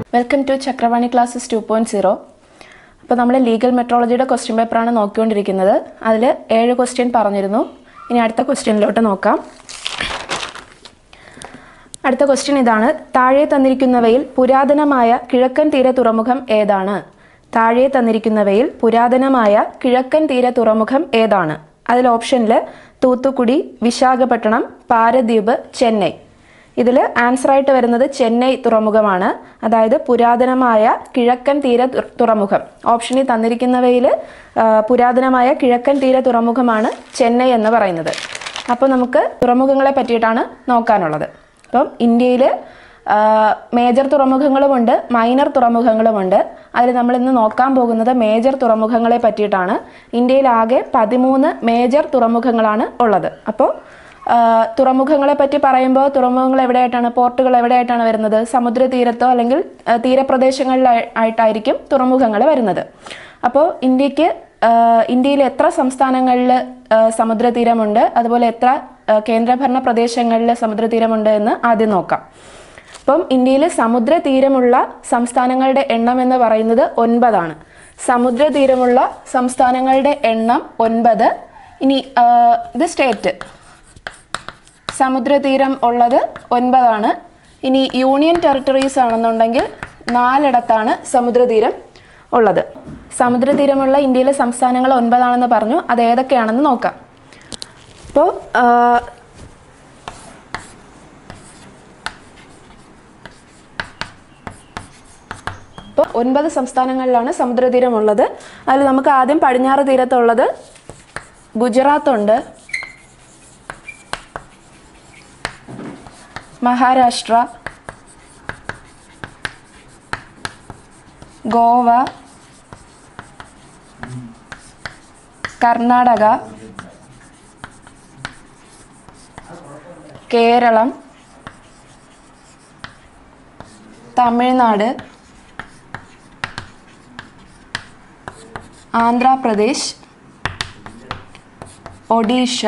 welcome to Chakravani classes two point zero അപ്പോൾ നമ്മൾ legal മെട്രോളജിയുടെ question പേപ്പറാണ് നോക്കിക്കൊണ്ടിരിക്കുന്നത് അതിൽ ഏഴ് ക്വസ്റ്റ്യൻ പറഞ്ഞിരുന്നു ഇനി അടുത്ത ക്വസ്റ്റ്യനിലോട്ട് നോക്കാം അടുത്ത ക്വസ്റ്റ്യൻ ഇതാണ് താഴെ തന്നിരിക്കുന്നവയിൽ പുരാതനമായ കിഴക്കൻ തീര തുറമുഖം ഏതാണ് താഴെ തന്നിരിക്കുന്നവയിൽ പുരാതനമായ കിഴക്കൻ തീര തുറമുഖം ഏതാണ് അതിൽ ഓപ്ഷനിൽ തൂത്തുക്കുടി വിശാഖപട്ടണം പാരദ്വീപ് ചെന്നൈ ഇതിൽ ആൻസർ ആയിട്ട് വരുന്നത് ചെന്നൈ തുറമുഖമാണ് അതായത് പുരാതനമായ കിഴക്കൻ തീര തു- തുറമുഖം ഓപ്ഷനിൽ തന്നിരിക്കുന്നവയിൽ ആ, പുരാതനമായ കിഴക്കൻ തീര തുറമുഖമാണ് ചെന്നൈ എന്ന് പറയുന്നത് അപ്പോൾ നമുക്ക് തുറമുഖങ്ങളെ പറ്റിയിട്ടാണ് നോക്കാനുള്ളത് അപ്പം ഇന്ത്യയിൽ മേജർ തുറമുഖങ്ങളുമുണ്ട് മൈനർ തുറമുഖങ്ങളുമുണ്ട് അതിൽ നമ്മൾ ഇന്ന് നോക്കാൻ പോകുന്നത് മേജർ തുറമുഖങ്ങളെ പറ്റിയിട്ടാണ് ഇന്ത്യയിൽ ആകെ പതിമൂന്ന് മേജർ തുറമുഖങ്ങളാണ് ഉള്ളത് അപ്പോൾ തുറമുഖങ്ങളെ പറ്റി പറയുമ്പോൾ തുറമുഖങ്ങൾ എവിടെയായിട്ടാണ് പോർട്ടുകൾ എവിടെയായിട്ടാണ് വരുന്നത് സമുദ്രതീരത്തോ അല്ലെങ്കിൽ ആ, തീരപ്രദേശങ്ങളിലായി ആയിട്ടായിരിക്കും തുറമുഖങ്ങൾ വരുന്നത് അപ്പോൾ ഇന്ത്യക്ക് ആ, ഇന്ത്യയിൽ എത്ര സംസ്ഥാനങ്ങളിൽ ആ, സമുദ്രതീരമുണ്ട് അതുപോലെ എത്ര ആ, കേന്ദ്രഭരണ പ്രദേശങ്ങളിൽ സമുദ്രതീരമുണ്ട് എന്ന് ആദ്യം നോക്കാം അപ്പം ഇന്ത്യയിൽ സമുദ്രതീരമുള്ള സംസ്ഥാനങ്ങളുടെ എണ്ണം എന്ന് പറയുന്നത് ഒൻപതാണ് സമുദ്രതീരമുള്ള സംസ്ഥാനങ്ങളുടെ എണ്ണം ഒൻപത് ഇനി ആ, ഇത് സ്റ്റേറ്റ് സമുദ്രതീരം ഉള്ളത് ഒൻപതാണ് ഇനി യൂണിയൻ ടെറിട്ടറീസ് ആണെന്നുണ്ടെങ്കിൽ നാലിടത്താണ് സമുദ്രതീരം ഉള്ളത് സമുദ്രതീരമുള്ള ഇന്ത്യയിലെ സംസ്ഥാനങ്ങൾ ഒൻപതാണെന്ന് പറഞ്ഞു അത് ഏതൊക്കെയാണെന്ന് നോക്കാം അപ്പോൾ ഇപ്പോൾ ഒൻപത് സംസ്ഥാനങ്ങളിലാണ് സമുദ്രതീരമുള്ളത് അതിൽ നമുക്ക് ആദ്യം പടിഞ്ഞാറ് തീരത്തുള്ളത് ഗുജറാത്ത് ഉണ്ട് മഹാരാഷ്ട്ര ഗോവ കർണാടക കേരളം തമിഴ്നാട് ആന്ധ്രാപ്രദേശ് ഒഡീഷ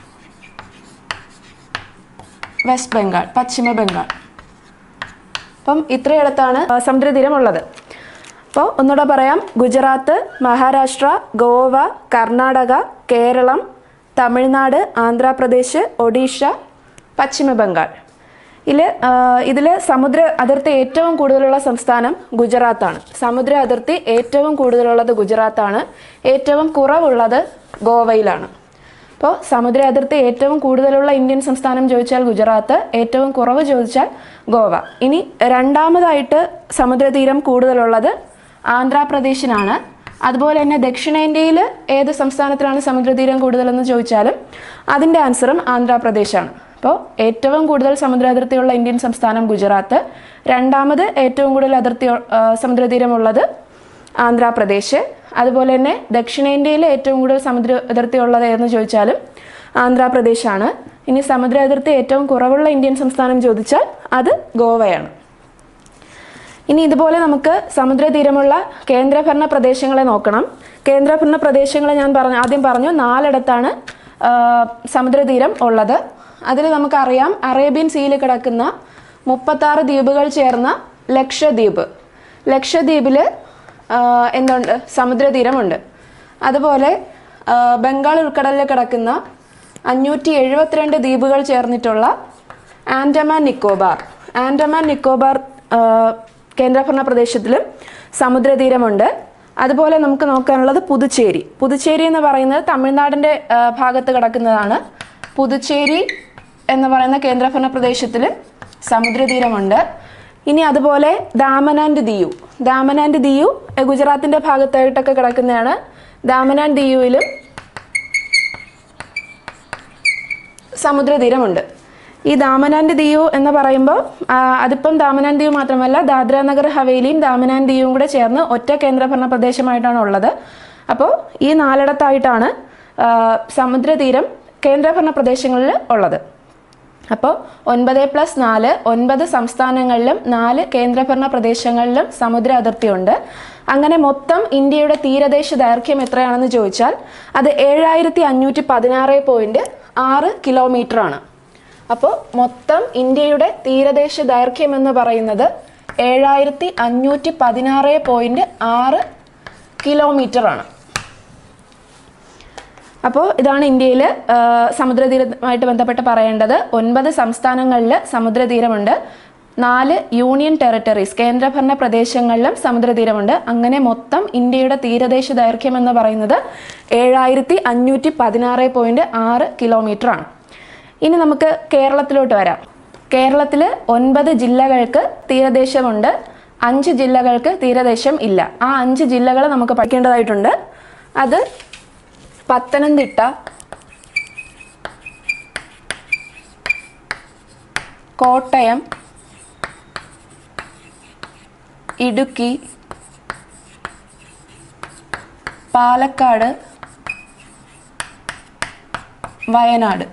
വെസ്റ്റ് ബംഗാൾ പശ്ചിമ ബംഗാൾ അപ്പം ഇത്രയിടത്താണ് ആ, സമുദ്രതീരം ഉള്ളത് അപ്പോൾ ഒന്നുകൂടെ പറയാം ഗുജറാത്ത് മഹാരാഷ്ട്ര ഗോവ കർണാടക കേരളം തമിഴ്നാട് ആന്ധ്രാപ്രദേശ് ഒഡീഷ പശ്ചിമ ബംഗാൾ ഇതിൽ ഇതിൽ സമുദ്ര അതിർത്തി ഏറ്റവും കൂടുതലുള്ള സംസ്ഥാനം ഗുജറാത്താണ് സമുദ്ര അതിർത്തി ഏറ്റവും കൂടുതലുള്ളത് ഗുജറാത്താണ് ഏറ്റവും കുറവുള്ളത് ഗോവയിലാണ് അപ്പോൾ സമുദ്ര അതിർത്തി ഏറ്റവും കൂടുതലുള്ള ഇന്ത്യൻ സംസ്ഥാനം ചോദിച്ചാൽ ഗുജറാത്ത് ഏറ്റവും കുറവ് ചോദിച്ചാൽ ഗോവ ഇനി രണ്ടാമതായിട്ട് സമുദ്രതീരം കൂടുതലുള്ളത് ആന്ധ്രാപ്രദേശിനാണ് അതുപോലെ തന്നെ ദക്ഷിണേന്ത്യയിൽ ഏത് സംസ്ഥാനത്തിലാണ് സമുദ്രതീരം കൂടുതലെന്ന് ചോദിച്ചാലും അതിൻ്റെ ആൻസറും ആന്ധ്രാപ്രദേശാണ് അപ്പോൾ ഏറ്റവും കൂടുതൽ സമുദ്ര അതിർത്തിയുള്ള ഇന്ത്യൻ സംസ്ഥാനം ഗുജറാത്ത് രണ്ടാമത് ഏറ്റവും കൂടുതൽ അതിർത്തി ആ, സമുദ്രതീരമുള്ളത് ആന്ധ്രാപ്രദേശ് അതുപോലെ തന്നെ ദക്ഷിണേന്ത്യയിൽ ഏറ്റവും കൂടുതൽ സമുദ്ര അതിർത്തി ഉള്ളത് എന്ന് ചോദിച്ചാലും ആന്ധ്രാപ്രദേശാണ് ഇനി സമുദ്ര അതിർത്തി ഏറ്റവും കുറവുള്ള ഇന്ത്യൻ സംസ്ഥാനം ചോദിച്ചാൽ അത് ഗോവയാണ് ഇനി ഇതുപോലെ നമുക്ക് സമുദ്രതീരമുള്ള കേന്ദ്രഭരണ പ്രദേശങ്ങളെ നോക്കണം കേന്ദ്രഭരണ പ്രദേശങ്ങളെ ഞാൻ പറഞ്ഞു ആദ്യം പറഞ്ഞു നാലിടത്താണ് ആ, സമുദ്രതീരം ഉള്ളത് അതിൽ നമുക്കറിയാം അറേബ്യൻ സീയിൽ കിടക്കുന്ന മുപ്പത്താറ് ദ്വീപുകൾ ചേർന്ന ലക്ഷദ്വീപ് ലക്ഷദ്വീപിൽ എന്തുണ്ട് സമുദ്രതീരമുണ്ട് അതുപോലെ ആ, ബംഗാൾ ഉൾക്കടലിൽ കിടക്കുന്ന അഞ്ഞൂറ്റി എഴുപത്തിരണ്ട് ദ്വീപുകൾ ചേർന്നിട്ടുള്ള ആൻഡമാൻ നിക്കോബാർ ആൻഡമാൻ നിക്കോബാർ ആ, കേന്ദ്രഭരണ പ്രദേശത്തിലും സമുദ്രതീരമുണ്ട് അതുപോലെ നമുക്ക് നോക്കാനുള്ളത് പുതുച്ചേരി പുതുച്ചേരി എന്ന് പറയുന്നത് തമിഴ്നാടിൻ്റെ ആ, ഭാഗത്ത് കിടക്കുന്നതാണ് പുതുച്ചേരി എന്ന് പറയുന്ന കേന്ദ്രഭരണ പ്രദേശത്തിൽ സമുദ്രതീരമുണ്ട് ഇനി അതുപോലെ ദാമൻ ആൻഡ് ദിയു ദാമൻ ആൻഡ് ദിയു എ, ഗുജറാത്തിൻ്റെ ഭാഗത്തായിട്ടൊക്കെ കിടക്കുന്നതാണ് ദാമൻ ആൻഡ് ദിയുവിലും സമുദ്രതീരമുണ്ട് ഈ ദാമൻ ആൻഡ് ദിയു എന്ന് പറയുമ്പോൾ ആ, അതിപ്പം ദാമൻ ആൻഡ് ദിയു മാത്രമല്ല ദാദ്ര നഗർ ഹവേലിയും ദാമൻ ആൻഡ് ദിയുവും കൂടെ ചേർന്ന് ഒറ്റ കേന്ദ്രഭരണ പ്രദേശമായിട്ടാണ് ഉള്ളത് അപ്പോൾ ഈ നാലിടത്തായിട്ടാണ് ആ, സമുദ്രതീരം കേന്ദ്രഭരണ പ്രദേശങ്ങളിൽ ഉള്ളത് അപ്പോൾ ഒൻപത് പ്ലസ് നാല് ഒൻപത് സംസ്ഥാനങ്ങളിലും നാല് കേന്ദ്രഭരണ പ്രദേശങ്ങളിലും സമുദ്ര അതിർത്തിയുണ്ട് അങ്ങനെ മൊത്തം ഇന്ത്യയുടെ തീരദേശ ദൈർഘ്യം എത്രയാണെന്ന് ചോദിച്ചാൽ അത് ഏഴായിരത്തി അഞ്ഞൂറ്റി പതിനാറ് പോയിന്റ് ആറ് കിലോമീറ്റർ ആണ് അപ്പോൾ മൊത്തം ഇന്ത്യയുടെ തീരദേശ ദൈർഘ്യം എന്ന് പറയുന്നത് ഏഴായിരത്തി അഞ്ഞൂറ്റി പതിനാറ് പോയിൻറ്റ് ആറ് കിലോമീറ്ററാണ് അപ്പോൾ ഇതാണ് ഇന്ത്യയിൽ സമുദ്രതീരവുമായിട്ട് ബന്ധപ്പെട്ട് പറയേണ്ടത് ഒൻപത് സംസ്ഥാനങ്ങളിൽ സമുദ്രതീരമുണ്ട് നാല് യൂണിയൻ ടെറിട്ടറീസ് കേന്ദ്രഭരണ പ്രദേശങ്ങളിലും സമുദ്രതീരമുണ്ട് അങ്ങനെ മൊത്തം ഇന്ത്യയുടെ തീരദേശ ദൈർഘ്യം എന്ന് പറയുന്നത് ഏഴായിരത്തി അഞ്ഞൂറ്റി പതിനാറ് പോയിൻറ്റ് ആറ് കിലോമീറ്ററാണ് ഇനി നമുക്ക് കേരളത്തിലോട്ട് വരാം കേരളത്തിൽ ഒൻപത് ജില്ലകൾക്ക് തീരദേശമുണ്ട് അഞ്ച് ജില്ലകൾക്ക് തീരദേശം ഇല്ല ആ അഞ്ച് ജില്ലകൾ നമുക്ക് പഠിക്കേണ്ടതായിട്ടുണ്ട് അത് പത്തനംതിട്ട കോട്ടയം ഇടുക്കി പാലക്കാട് വയനാട്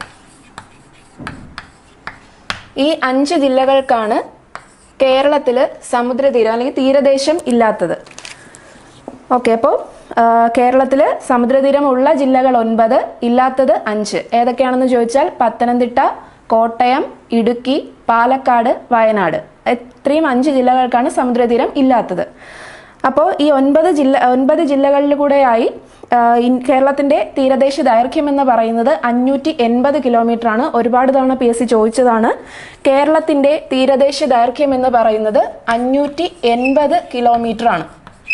ഈ അഞ്ച് ജില്ലകൾക്കാണ് കേരളത്തിൽ സമുദ്രതീരം അല്ലെങ്കിൽ തീരദേശം ഇല്ലാത്തത് ഓക്കെ അപ്പോൾ കേരളത്തിൽ സമുദ്രതീരമുള്ള ജില്ലകൾ ഒൻപത് ഇല്ലാത്തത് അഞ്ച് ഏതൊക്കെയാണെന്ന് ചോദിച്ചാൽ പത്തനംതിട്ട കോട്ടയം ഇടുക്കി പാലക്കാട് വയനാട് ഇത്രയും അഞ്ച് ജില്ലകൾക്കാണ് സമുദ്രതീരം ഇല്ലാത്തത് അപ്പോൾ ഈ ഒൻപത് ജില്ല ഒൻപത് ജില്ലകളിൽ കൂടെയായി കേരളത്തിൻ്റെ തീരദേശ ദൈർഘ്യം എന്ന് പറയുന്നത് അഞ്ഞൂറ്റി എൺപത് കിലോമീറ്റർ ആണ് ഒരുപാട് തവണ പി എസ് സി ചോദിച്ചതാണ് കേരളത്തിൻ്റെ തീരദേശ ദൈർഘ്യം എന്ന് പറയുന്നത് അഞ്ഞൂറ്റി എൺപത് കിലോമീറ്റർ ആണ്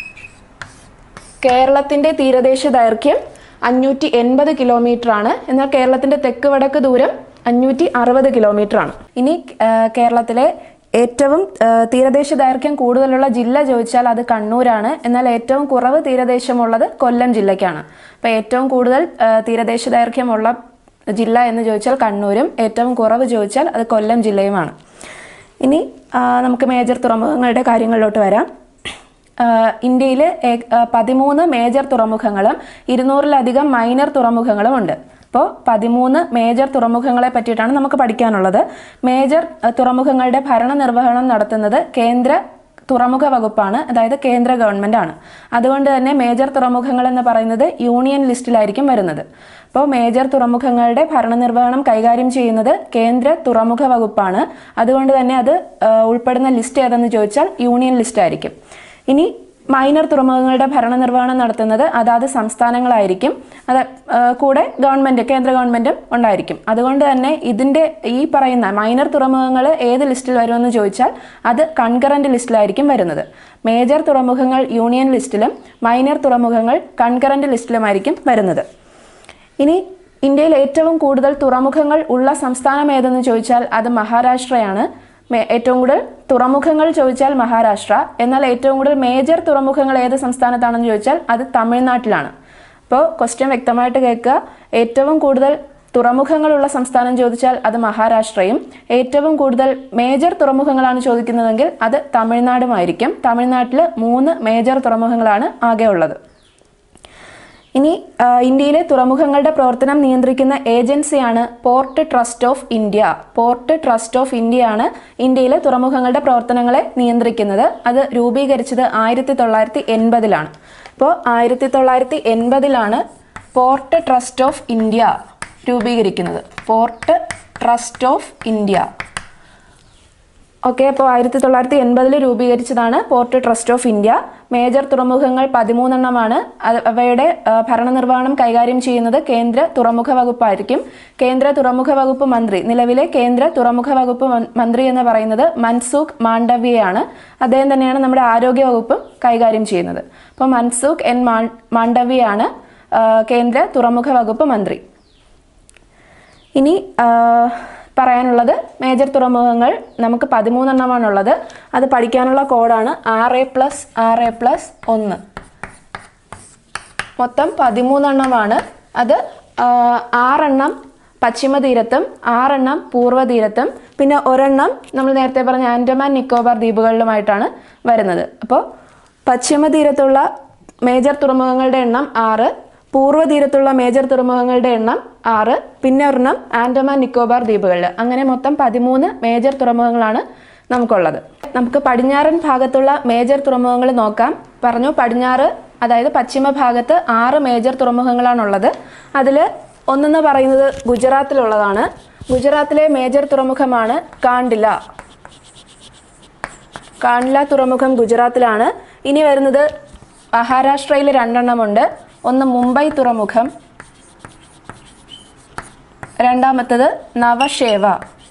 കേരളത്തിൻ്റെ തീരദേശ ദൈർഘ്യം അഞ്ഞൂറ്റി എൺപത് കിലോമീറ്റർ ആണ് എന്നാൽ കേരളത്തിൻ്റെ തെക്ക് വടക്ക് ദൂരം അഞ്ഞൂറ്റി അറുപത് കിലോമീറ്റർ ആണ് ഇനി ആ, കേരളത്തിലെ ഏറ്റവും ആ, തീരദേശ ദൈർഘ്യം കൂടുതലുള്ള ജില്ല ചോദിച്ചാൽ അത് കണ്ണൂരാണ് എന്നാൽ ഏറ്റവും കുറവ് തീരദേശമുള്ളത് കൊല്ലം ജില്ലയ്ക്കാണ് അപ്പോൾ ഏറ്റവും കൂടുതൽ ആ, തീരദേശ ദൈർഘ്യമുള്ള ജില്ല എന്ന് ചോദിച്ചാൽ കണ്ണൂരും ഏറ്റവും കുറവ് ചോദിച്ചാൽ അത് കൊല്ലം ജില്ലയുമാണ് ഇനി ആ, നമുക്ക് മേജർ തുറമുഖങ്ങളുടെ കാര്യങ്ങളിലോട്ട് വരാം ഇന്ത്യയിൽ പതിമൂന്ന് മേജർ തുറമുഖങ്ങളും ഇരുന്നൂറിലധികം മൈനർ തുറമുഖങ്ങളും ഉണ്ട് അപ്പോൾ പതിമൂന്ന് മേജർ തുറമുഖങ്ങളെ പറ്റിയിട്ടാണ് നമുക്ക് പഠിക്കാനുള്ളത് മേജർ അഹ്, തുറമുഖങ്ങളുടെ ഭരണനിർവഹണം നടത്തുന്നത് കേന്ദ്ര തുറമുഖ വകുപ്പാണ് അതായത് കേന്ദ്ര ഗവൺമെൻറ് ആണ് അതുകൊണ്ട് തന്നെ മേജർ തുറമുഖങ്ങൾ എന്ന് പറയുന്നത് യൂണിയൻ ലിസ്റ്റിലായിരിക്കും വരുന്നത് അപ്പോൾ മേജർ തുറമുഖങ്ങളുടെ ഭരണനിർവഹണം കൈകാര്യം ചെയ്യുന്നത് കേന്ദ്ര തുറമുഖ വകുപ്പാണ് അതുകൊണ്ട് തന്നെ അത് ആ, ഉൾപ്പെടുന്ന ലിസ്റ്റ് ഏതെന്ന് ചോദിച്ചാൽ യൂണിയൻ ലിസ്റ്റ് ആയിരിക്കും ഇനി മൈനർ തുറമുഖങ്ങളുടെ ഭരണനിർവഹണം നടത്തുന്നത് അതാത് സംസ്ഥാനങ്ങളായിരിക്കും അത് ആ, കൂടെ ഗവൺമെൻറ് കേന്ദ്ര ഗവൺമെൻറ്റും ഉണ്ടായിരിക്കും അതുകൊണ്ട് തന്നെ ഇതിൻ്റെ ഈ പറയുന്ന മൈനർ തുറമുഖങ്ങൾ ഏത് ലിസ്റ്റിൽ വരുമെന്ന് ചോദിച്ചാൽ അത് കൺകറൻറ്റ് ലിസ്റ്റിലായിരിക്കും വരുന്നത് മേജർ തുറമുഖങ്ങൾ യൂണിയൻ ലിസ്റ്റിലും മൈനർ തുറമുഖങ്ങൾ കൺകറൻറ്റ് ലിസ്റ്റിലുമായിരിക്കും വരുന്നത് ഇനി ഇന്ത്യയിൽ ഏറ്റവും കൂടുതൽ തുറമുഖങ്ങൾ ഉള്ള സംസ്ഥാനം ഏതെന്ന് ചോദിച്ചാൽ അത് മഹാരാഷ്ട്രയാണ് മേ- ഏറ്റവും കൂടുതൽ തുറമുഖങ്ങൾ ചോദിച്ചാൽ മഹാരാഷ്ട്ര എന്നാൽ ഏറ്റവും കൂടുതൽ മേജർ തുറമുഖങ്ങൾ ഏത് സംസ്ഥാനത്താണെന്ന് ചോദിച്ചാൽ അത് തമിഴ്നാട്ടിലാണ് അപ്പോൾ ക്വസ്റ്റ്യൻ വ്യക്തമായിട്ട് കേൾക്കുക ഏറ്റവും കൂടുതൽ തുറമുഖങ്ങളുള്ള സംസ്ഥാനം ചോദിച്ചാൽ അത് മഹാരാഷ്ട്രയും ഏറ്റവും കൂടുതൽ മേജർ തുറമുഖങ്ങളാണ് ചോദിക്കുന്നതെങ്കിൽ അത് തമിഴ്നാടുമായിരിക്കും തമിഴ്നാട്ടിൽ മൂന്ന് മേജർ തുറമുഖങ്ങളാണ് ആകെ ഉള്ളത് ഇനി ആ, ഇന്ത്യയിലെ തുറമുഖങ്ങളുടെ പ്രവർത്തനം നിയന്ത്രിക്കുന്ന ഏജൻസിയാണ് port trust of India port trust of ഇന്ത്യയാണ് ഇന്ത്യയിലെ തുറമുഖങ്ങളുടെ പ്രവർത്തനങ്ങളെ നിയന്ത്രിക്കുന്നത് അത് രൂപീകരിച്ചത് ആയിരത്തി തൊള്ളായിരത്തി എൺപതിലാണ് അപ്പോൾ ആയിരത്തി തൊള്ളായിരത്തി എൺപതിലാണ് പോർട്ട് ട്രസ്റ്റ് ഓഫ് ഇന്ത്യ രൂപീകരിക്കുന്നത് port trust of India okay അപ്പോൾ ആയിരത്തി തൊള്ളായിരത്തി എൺപതിൽ രൂപീകരിച്ചതാണ് port trust of India major തുറമുഖങ്ങൾ പതിമൂന്നെണ്ണമാണ് അത് അവയുടെ ആ, ഭരണനിർവഹണം കൈകാര്യം ചെയ്യുന്നത് കേന്ദ്ര തുറമുഖ വകുപ്പായിരിക്കും കേന്ദ്ര തുറമുഖ വകുപ്പ് മന്ത്രി നിലവിലെ കേന്ദ്ര തുറമുഖ വകുപ്പ് മൻ- മന്ത്രി എന്ന് പറയുന്നത് മൻസൂഖ് മാണ്ഡവ്യയാണ് അദ്ദേഹം തന്നെയാണ് നമ്മുടെ ആരോഗ്യ വകുപ്പും കൈകാര്യം ചെയ്യുന്നത് അപ്പോൾ മൻസൂഖ് എൻ മാ മാണ്ഡവ്യയാണ് ആ, കേന്ദ്ര തുറമുഖ വകുപ്പ് മന്ത്രി ഇനി ആ, പറയാനുള്ളത് മേജർ തുറമുഖങ്ങൾ നമുക്ക് പതിമൂന്നെണ്ണമാണുള്ളത് അത് പഠിക്കാനുള്ള കോഡാണ് ആറ് എ പ്ലസ് ആറ് എ പ്ലസ് ഒന്ന് മൊത്തം പതിമൂന്നെണ്ണമാണ് അത് ആ, ആറെണ്ണം പശ്ചിമ തീരത്തും ആറെണ്ണം പൂർവ്വ തീരത്തും പിന്നെ ഒരെണ്ണം നമ്മൾ നേരത്തെ പറഞ്ഞ ആൻഡമാൻ നിക്കോബാർ ദ്വീപുകളിലുമായിട്ടാണ് വരുന്നത് അപ്പോൾ പശ്ചിമ തീരത്തുള്ള മേജർ തുറമുഖങ്ങളുടെ എണ്ണം ആറ് പൂർവ്വ തീരത്തുള്ള മേജർ തുറമുഖങ്ങളുടെ എണ്ണം ആറ് പിന്നെ ഒരെണ്ണം ആൻഡമാൻ നിക്കോബാർ ദ്വീപുകളിൽ അങ്ങനെ മൊത്തം പതിമൂന്ന് മേജർ തുറമുഖങ്ങളാണ് നമുക്കുള്ളത് നമുക്ക് പടിഞ്ഞാറൻ ഭാഗത്തുള്ള മേജർ തുറമുഖങ്ങൾ നോക്കാം പറഞ്ഞു പടിഞ്ഞാറ് അതായത് പശ്ചിമ ഭാഗത്ത് ആറ് മേജർ തുറമുഖങ്ങളാണുള്ളത് അതിൽ ഒന്നെന്ന് പറയുന്നത് ഗുജറാത്തിലുള്ളതാണ് ഗുജറാത്തിലെ മേജർ തുറമുഖമാണ് കാണ്ടില കാണ്ട്ല തുറമുഖം ഗുജറാത്തിലാണ് ഇനി വരുന്നത് മഹാരാഷ്ട്രയിൽ രണ്ടെണ്ണമുണ്ട് ഒന്ന് മുംബൈ തുറമുഖം രണ്ടാമത്തത് നവശേവ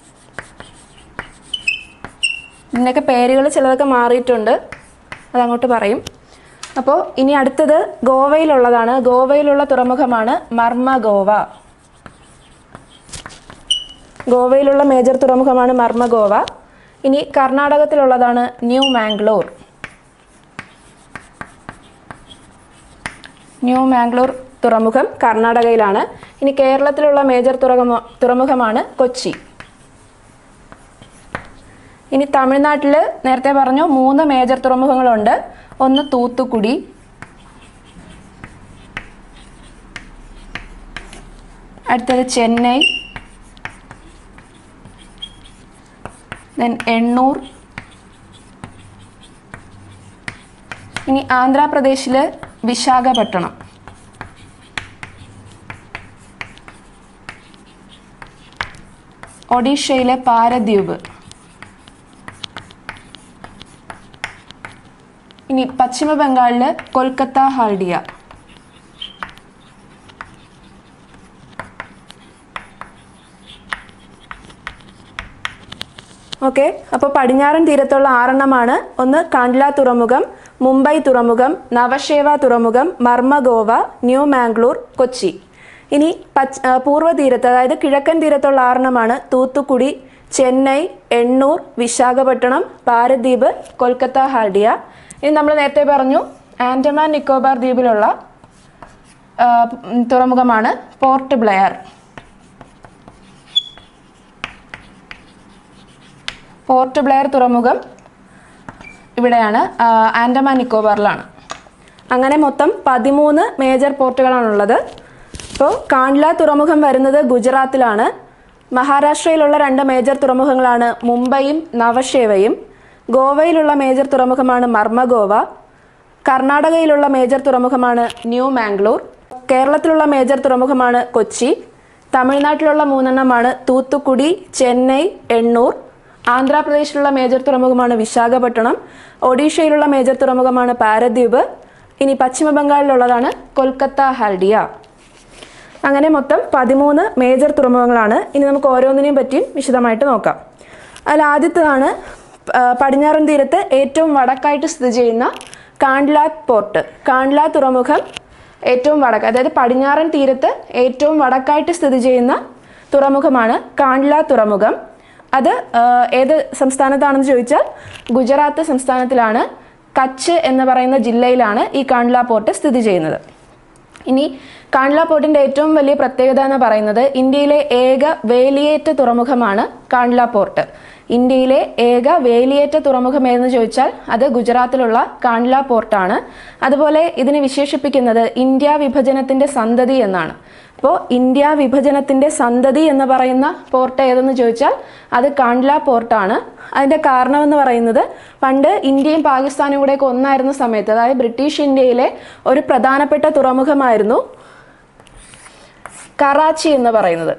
ഇതിൻ്റെയൊക്കെ പേരുകൾ ചിലതൊക്കെ മാറിയിട്ടുണ്ട് അതങ്ങോട്ട് പറയും അപ്പോൾ ഇനി അടുത്തത് ഗോവയിലുള്ളതാണ് ഗോവയിലുള്ള തുറമുഖമാണ് മർമ്മ ഗോവ ഗോവയിലുള്ള മേജർ തുറമുഖമാണ് മർമ്മ ഗോവ ഇനി കർണാടകത്തിലുള്ളതാണ് ന്യൂ മാംഗ്ലൂർ ന്യൂ മാംഗ്ലൂർ തുറമുഖം കർണാടകയിലാണ് ഇനി കേരളത്തിലുള്ള മേജർ തുറമുഖ തുറമുഖമാണ് കൊച്ചി ഇനി തമിഴ്നാട്ടിൽ നേരത്തെ പറഞ്ഞു മൂന്ന് മേജർ തുറമുഖങ്ങളുണ്ട് ഒന്ന് തൂത്തുക്കുടി അടുത്തത് ചെന്നൈ ദെൻ എണ്ണൂർ ഇനി ആന്ധ്രാപ്രദേശിൽ വിശാഖപട്ടണം ഒഡീഷയിലെ പാരദ്വീപ് ഇനി പശ്ചിമ ബംഗാളിൽ കൊൽക്കത്ത ഹാൽഡിയ ഓക്കെ അപ്പോൾ പടിഞ്ഞാറൻ തീരത്തുള്ള ആറെണ്ണമാണ് ഒന്ന് കാണ്ട്ല തുറമുഖം മുംബൈ തുറമുഖം നവശേവ തുറമുഖം മർമ്മഗോവ ന്യൂ മാംഗ്ലൂർ കൊച്ചി ഇനി പച്ച് ആ, പൂർവ്വ തീരത്ത് അതായത് കിഴക്കൻ തീരത്തുള്ള ആറെണ്ണമാണ് തൂത്തുക്കുടി ചെന്നൈ എണ്ണൂർ വിശാഖപട്ടണം പാരദ്വീപ് കൊൽക്കത്ത ഹാൽഡിയ ഇനി നമ്മൾ നേരത്തെ പറഞ്ഞു ആൻഡമാൻ നിക്കോബാർ ദ്വീപിലുള്ള ആ, ഉം, തുറമുഖമാണ് പോർട്ട് ബ്ലെയർ പോർട്ട് ബ്ലെയർ തുറമുഖം ഇവിടെയാണ് ആ, ആൻഡമാൻ നിക്കോബാറിലാണ് അങ്ങനെ മൊത്തം പതിമൂന്ന് മേജർ പോർട്ടുകളാണുള്ളത് അപ്പോൾ കാണ്ട്ല തുറമുഖം വരുന്നത് ഗുജറാത്തിലാണ് മഹാരാഷ്ട്രയിലുള്ള രണ്ട് മേജർ തുറമുഖങ്ങളാണ് മുംബൈയും നവശേവയും ഗോവയിലുള്ള മേജർ തുറമുഖമാണ് മർമ്മഗോവ കർണാടകയിലുള്ള മേജർ തുറമുഖമാണ് ന്യൂ മാംഗ്ലൂർ കേരളത്തിലുള്ള മേജർ തുറമുഖമാണ് കൊച്ചി തമിഴ്നാട്ടിലുള്ള മൂന്നെണ്ണമാണ് തൂത്തുക്കുടി ചെന്നൈ എണ്ണൂർ ആന്ധ്രാപ്രദേശിലുള്ള മേജർ തുറമുഖമാണ് വിശാഖപട്ടണം ഒഡീഷയിലുള്ള മേജർ തുറമുഖമാണ് പാരദ്വീപ് ഇനി പശ്ചിമ ബംഗാളിലുള്ളതാണ് കൊൽക്കത്ത ഹാൽഡിയ അങ്ങനെ മൊത്തം പതിമൂന്ന് മേജർ തുറമുഖങ്ങളാണ് ഇനി നമുക്ക് ഓരോന്നിനെയും പറ്റിയും വിശദമായിട്ട് നോക്കാം അതിൽ ആദ്യത്തേതാണ് ആ, പടിഞ്ഞാറൻ തീരത്ത് ഏറ്റവും വടക്കായിട്ട് സ്ഥിതി ചെയ്യുന്ന കാണ്ട്ല പോർട്ട് കാണ്ട്ല തുറമുഖം ഏറ്റവും വടക്ക് അതായത് പടിഞ്ഞാറൻ തീരത്ത് ഏറ്റവും വടക്കായിട്ട് സ്ഥിതി ചെയ്യുന്ന തുറമുഖമാണ് കാണ്ട്ല തുറമുഖം അത് ആ, ഏത് സംസ്ഥാനത്താണെന്ന് ചോദിച്ചാൽ ഗുജറാത്ത് സംസ്ഥാനത്തിലാണ് കച്ച് എന്ന് പറയുന്ന ജില്ലയിലാണ് ഈ കാണ്ട്ല പോർട്ട് സ്ഥിതി ചെയ്യുന്നത് ഇനി കാണ്ട്ല പോർട്ടിന്റെ ഏറ്റവും വലിയ പ്രത്യേകത എന്ന് പറയുന്നത് ഇന്ത്യയിലെ ഏക വേലിയേറ്റ തുറമുഖമാണ് കാണ്ട്ല പോർട്ട് ഇന്ത്യയിലെ ഏക വേലിയേറ്റ തുറമുഖം ഏതെന്ന് ചോദിച്ചാൽ അത് ഗുജറാത്തിലുള്ള കാണ്ട്ല പോർട്ടാണ് അതുപോലെ ഇതിനെ വിശേഷിപ്പിക്കുന്നത് ഇന്ത്യ വിഭജനത്തിന്റെ സന്തതി എന്നാണ് അപ്പോൾ ഇന്ത്യ വിഭജനത്തിന്റെ സന്തതി എന്ന് പറയുന്ന പോർട്ട് ഏതെന്ന് ചോദിച്ചാൽ അത് കാണ്ട്ല പോർട്ടാണ് അതിന്റെ കാരണം എന്ന് പറയുന്നത് പണ്ട് ഇന്ത്യയും പാകിസ്ഥാനും കൂടെയൊക്കെ ഒന്നായിരുന്ന സമയത്ത് അതായത് ബ്രിട്ടീഷ് ഇന്ത്യയിലെ ഒരു പ്രധാനപ്പെട്ട തുറമുഖമായിരുന്നു കറാച്ചി എന്ന് പറയുന്നത്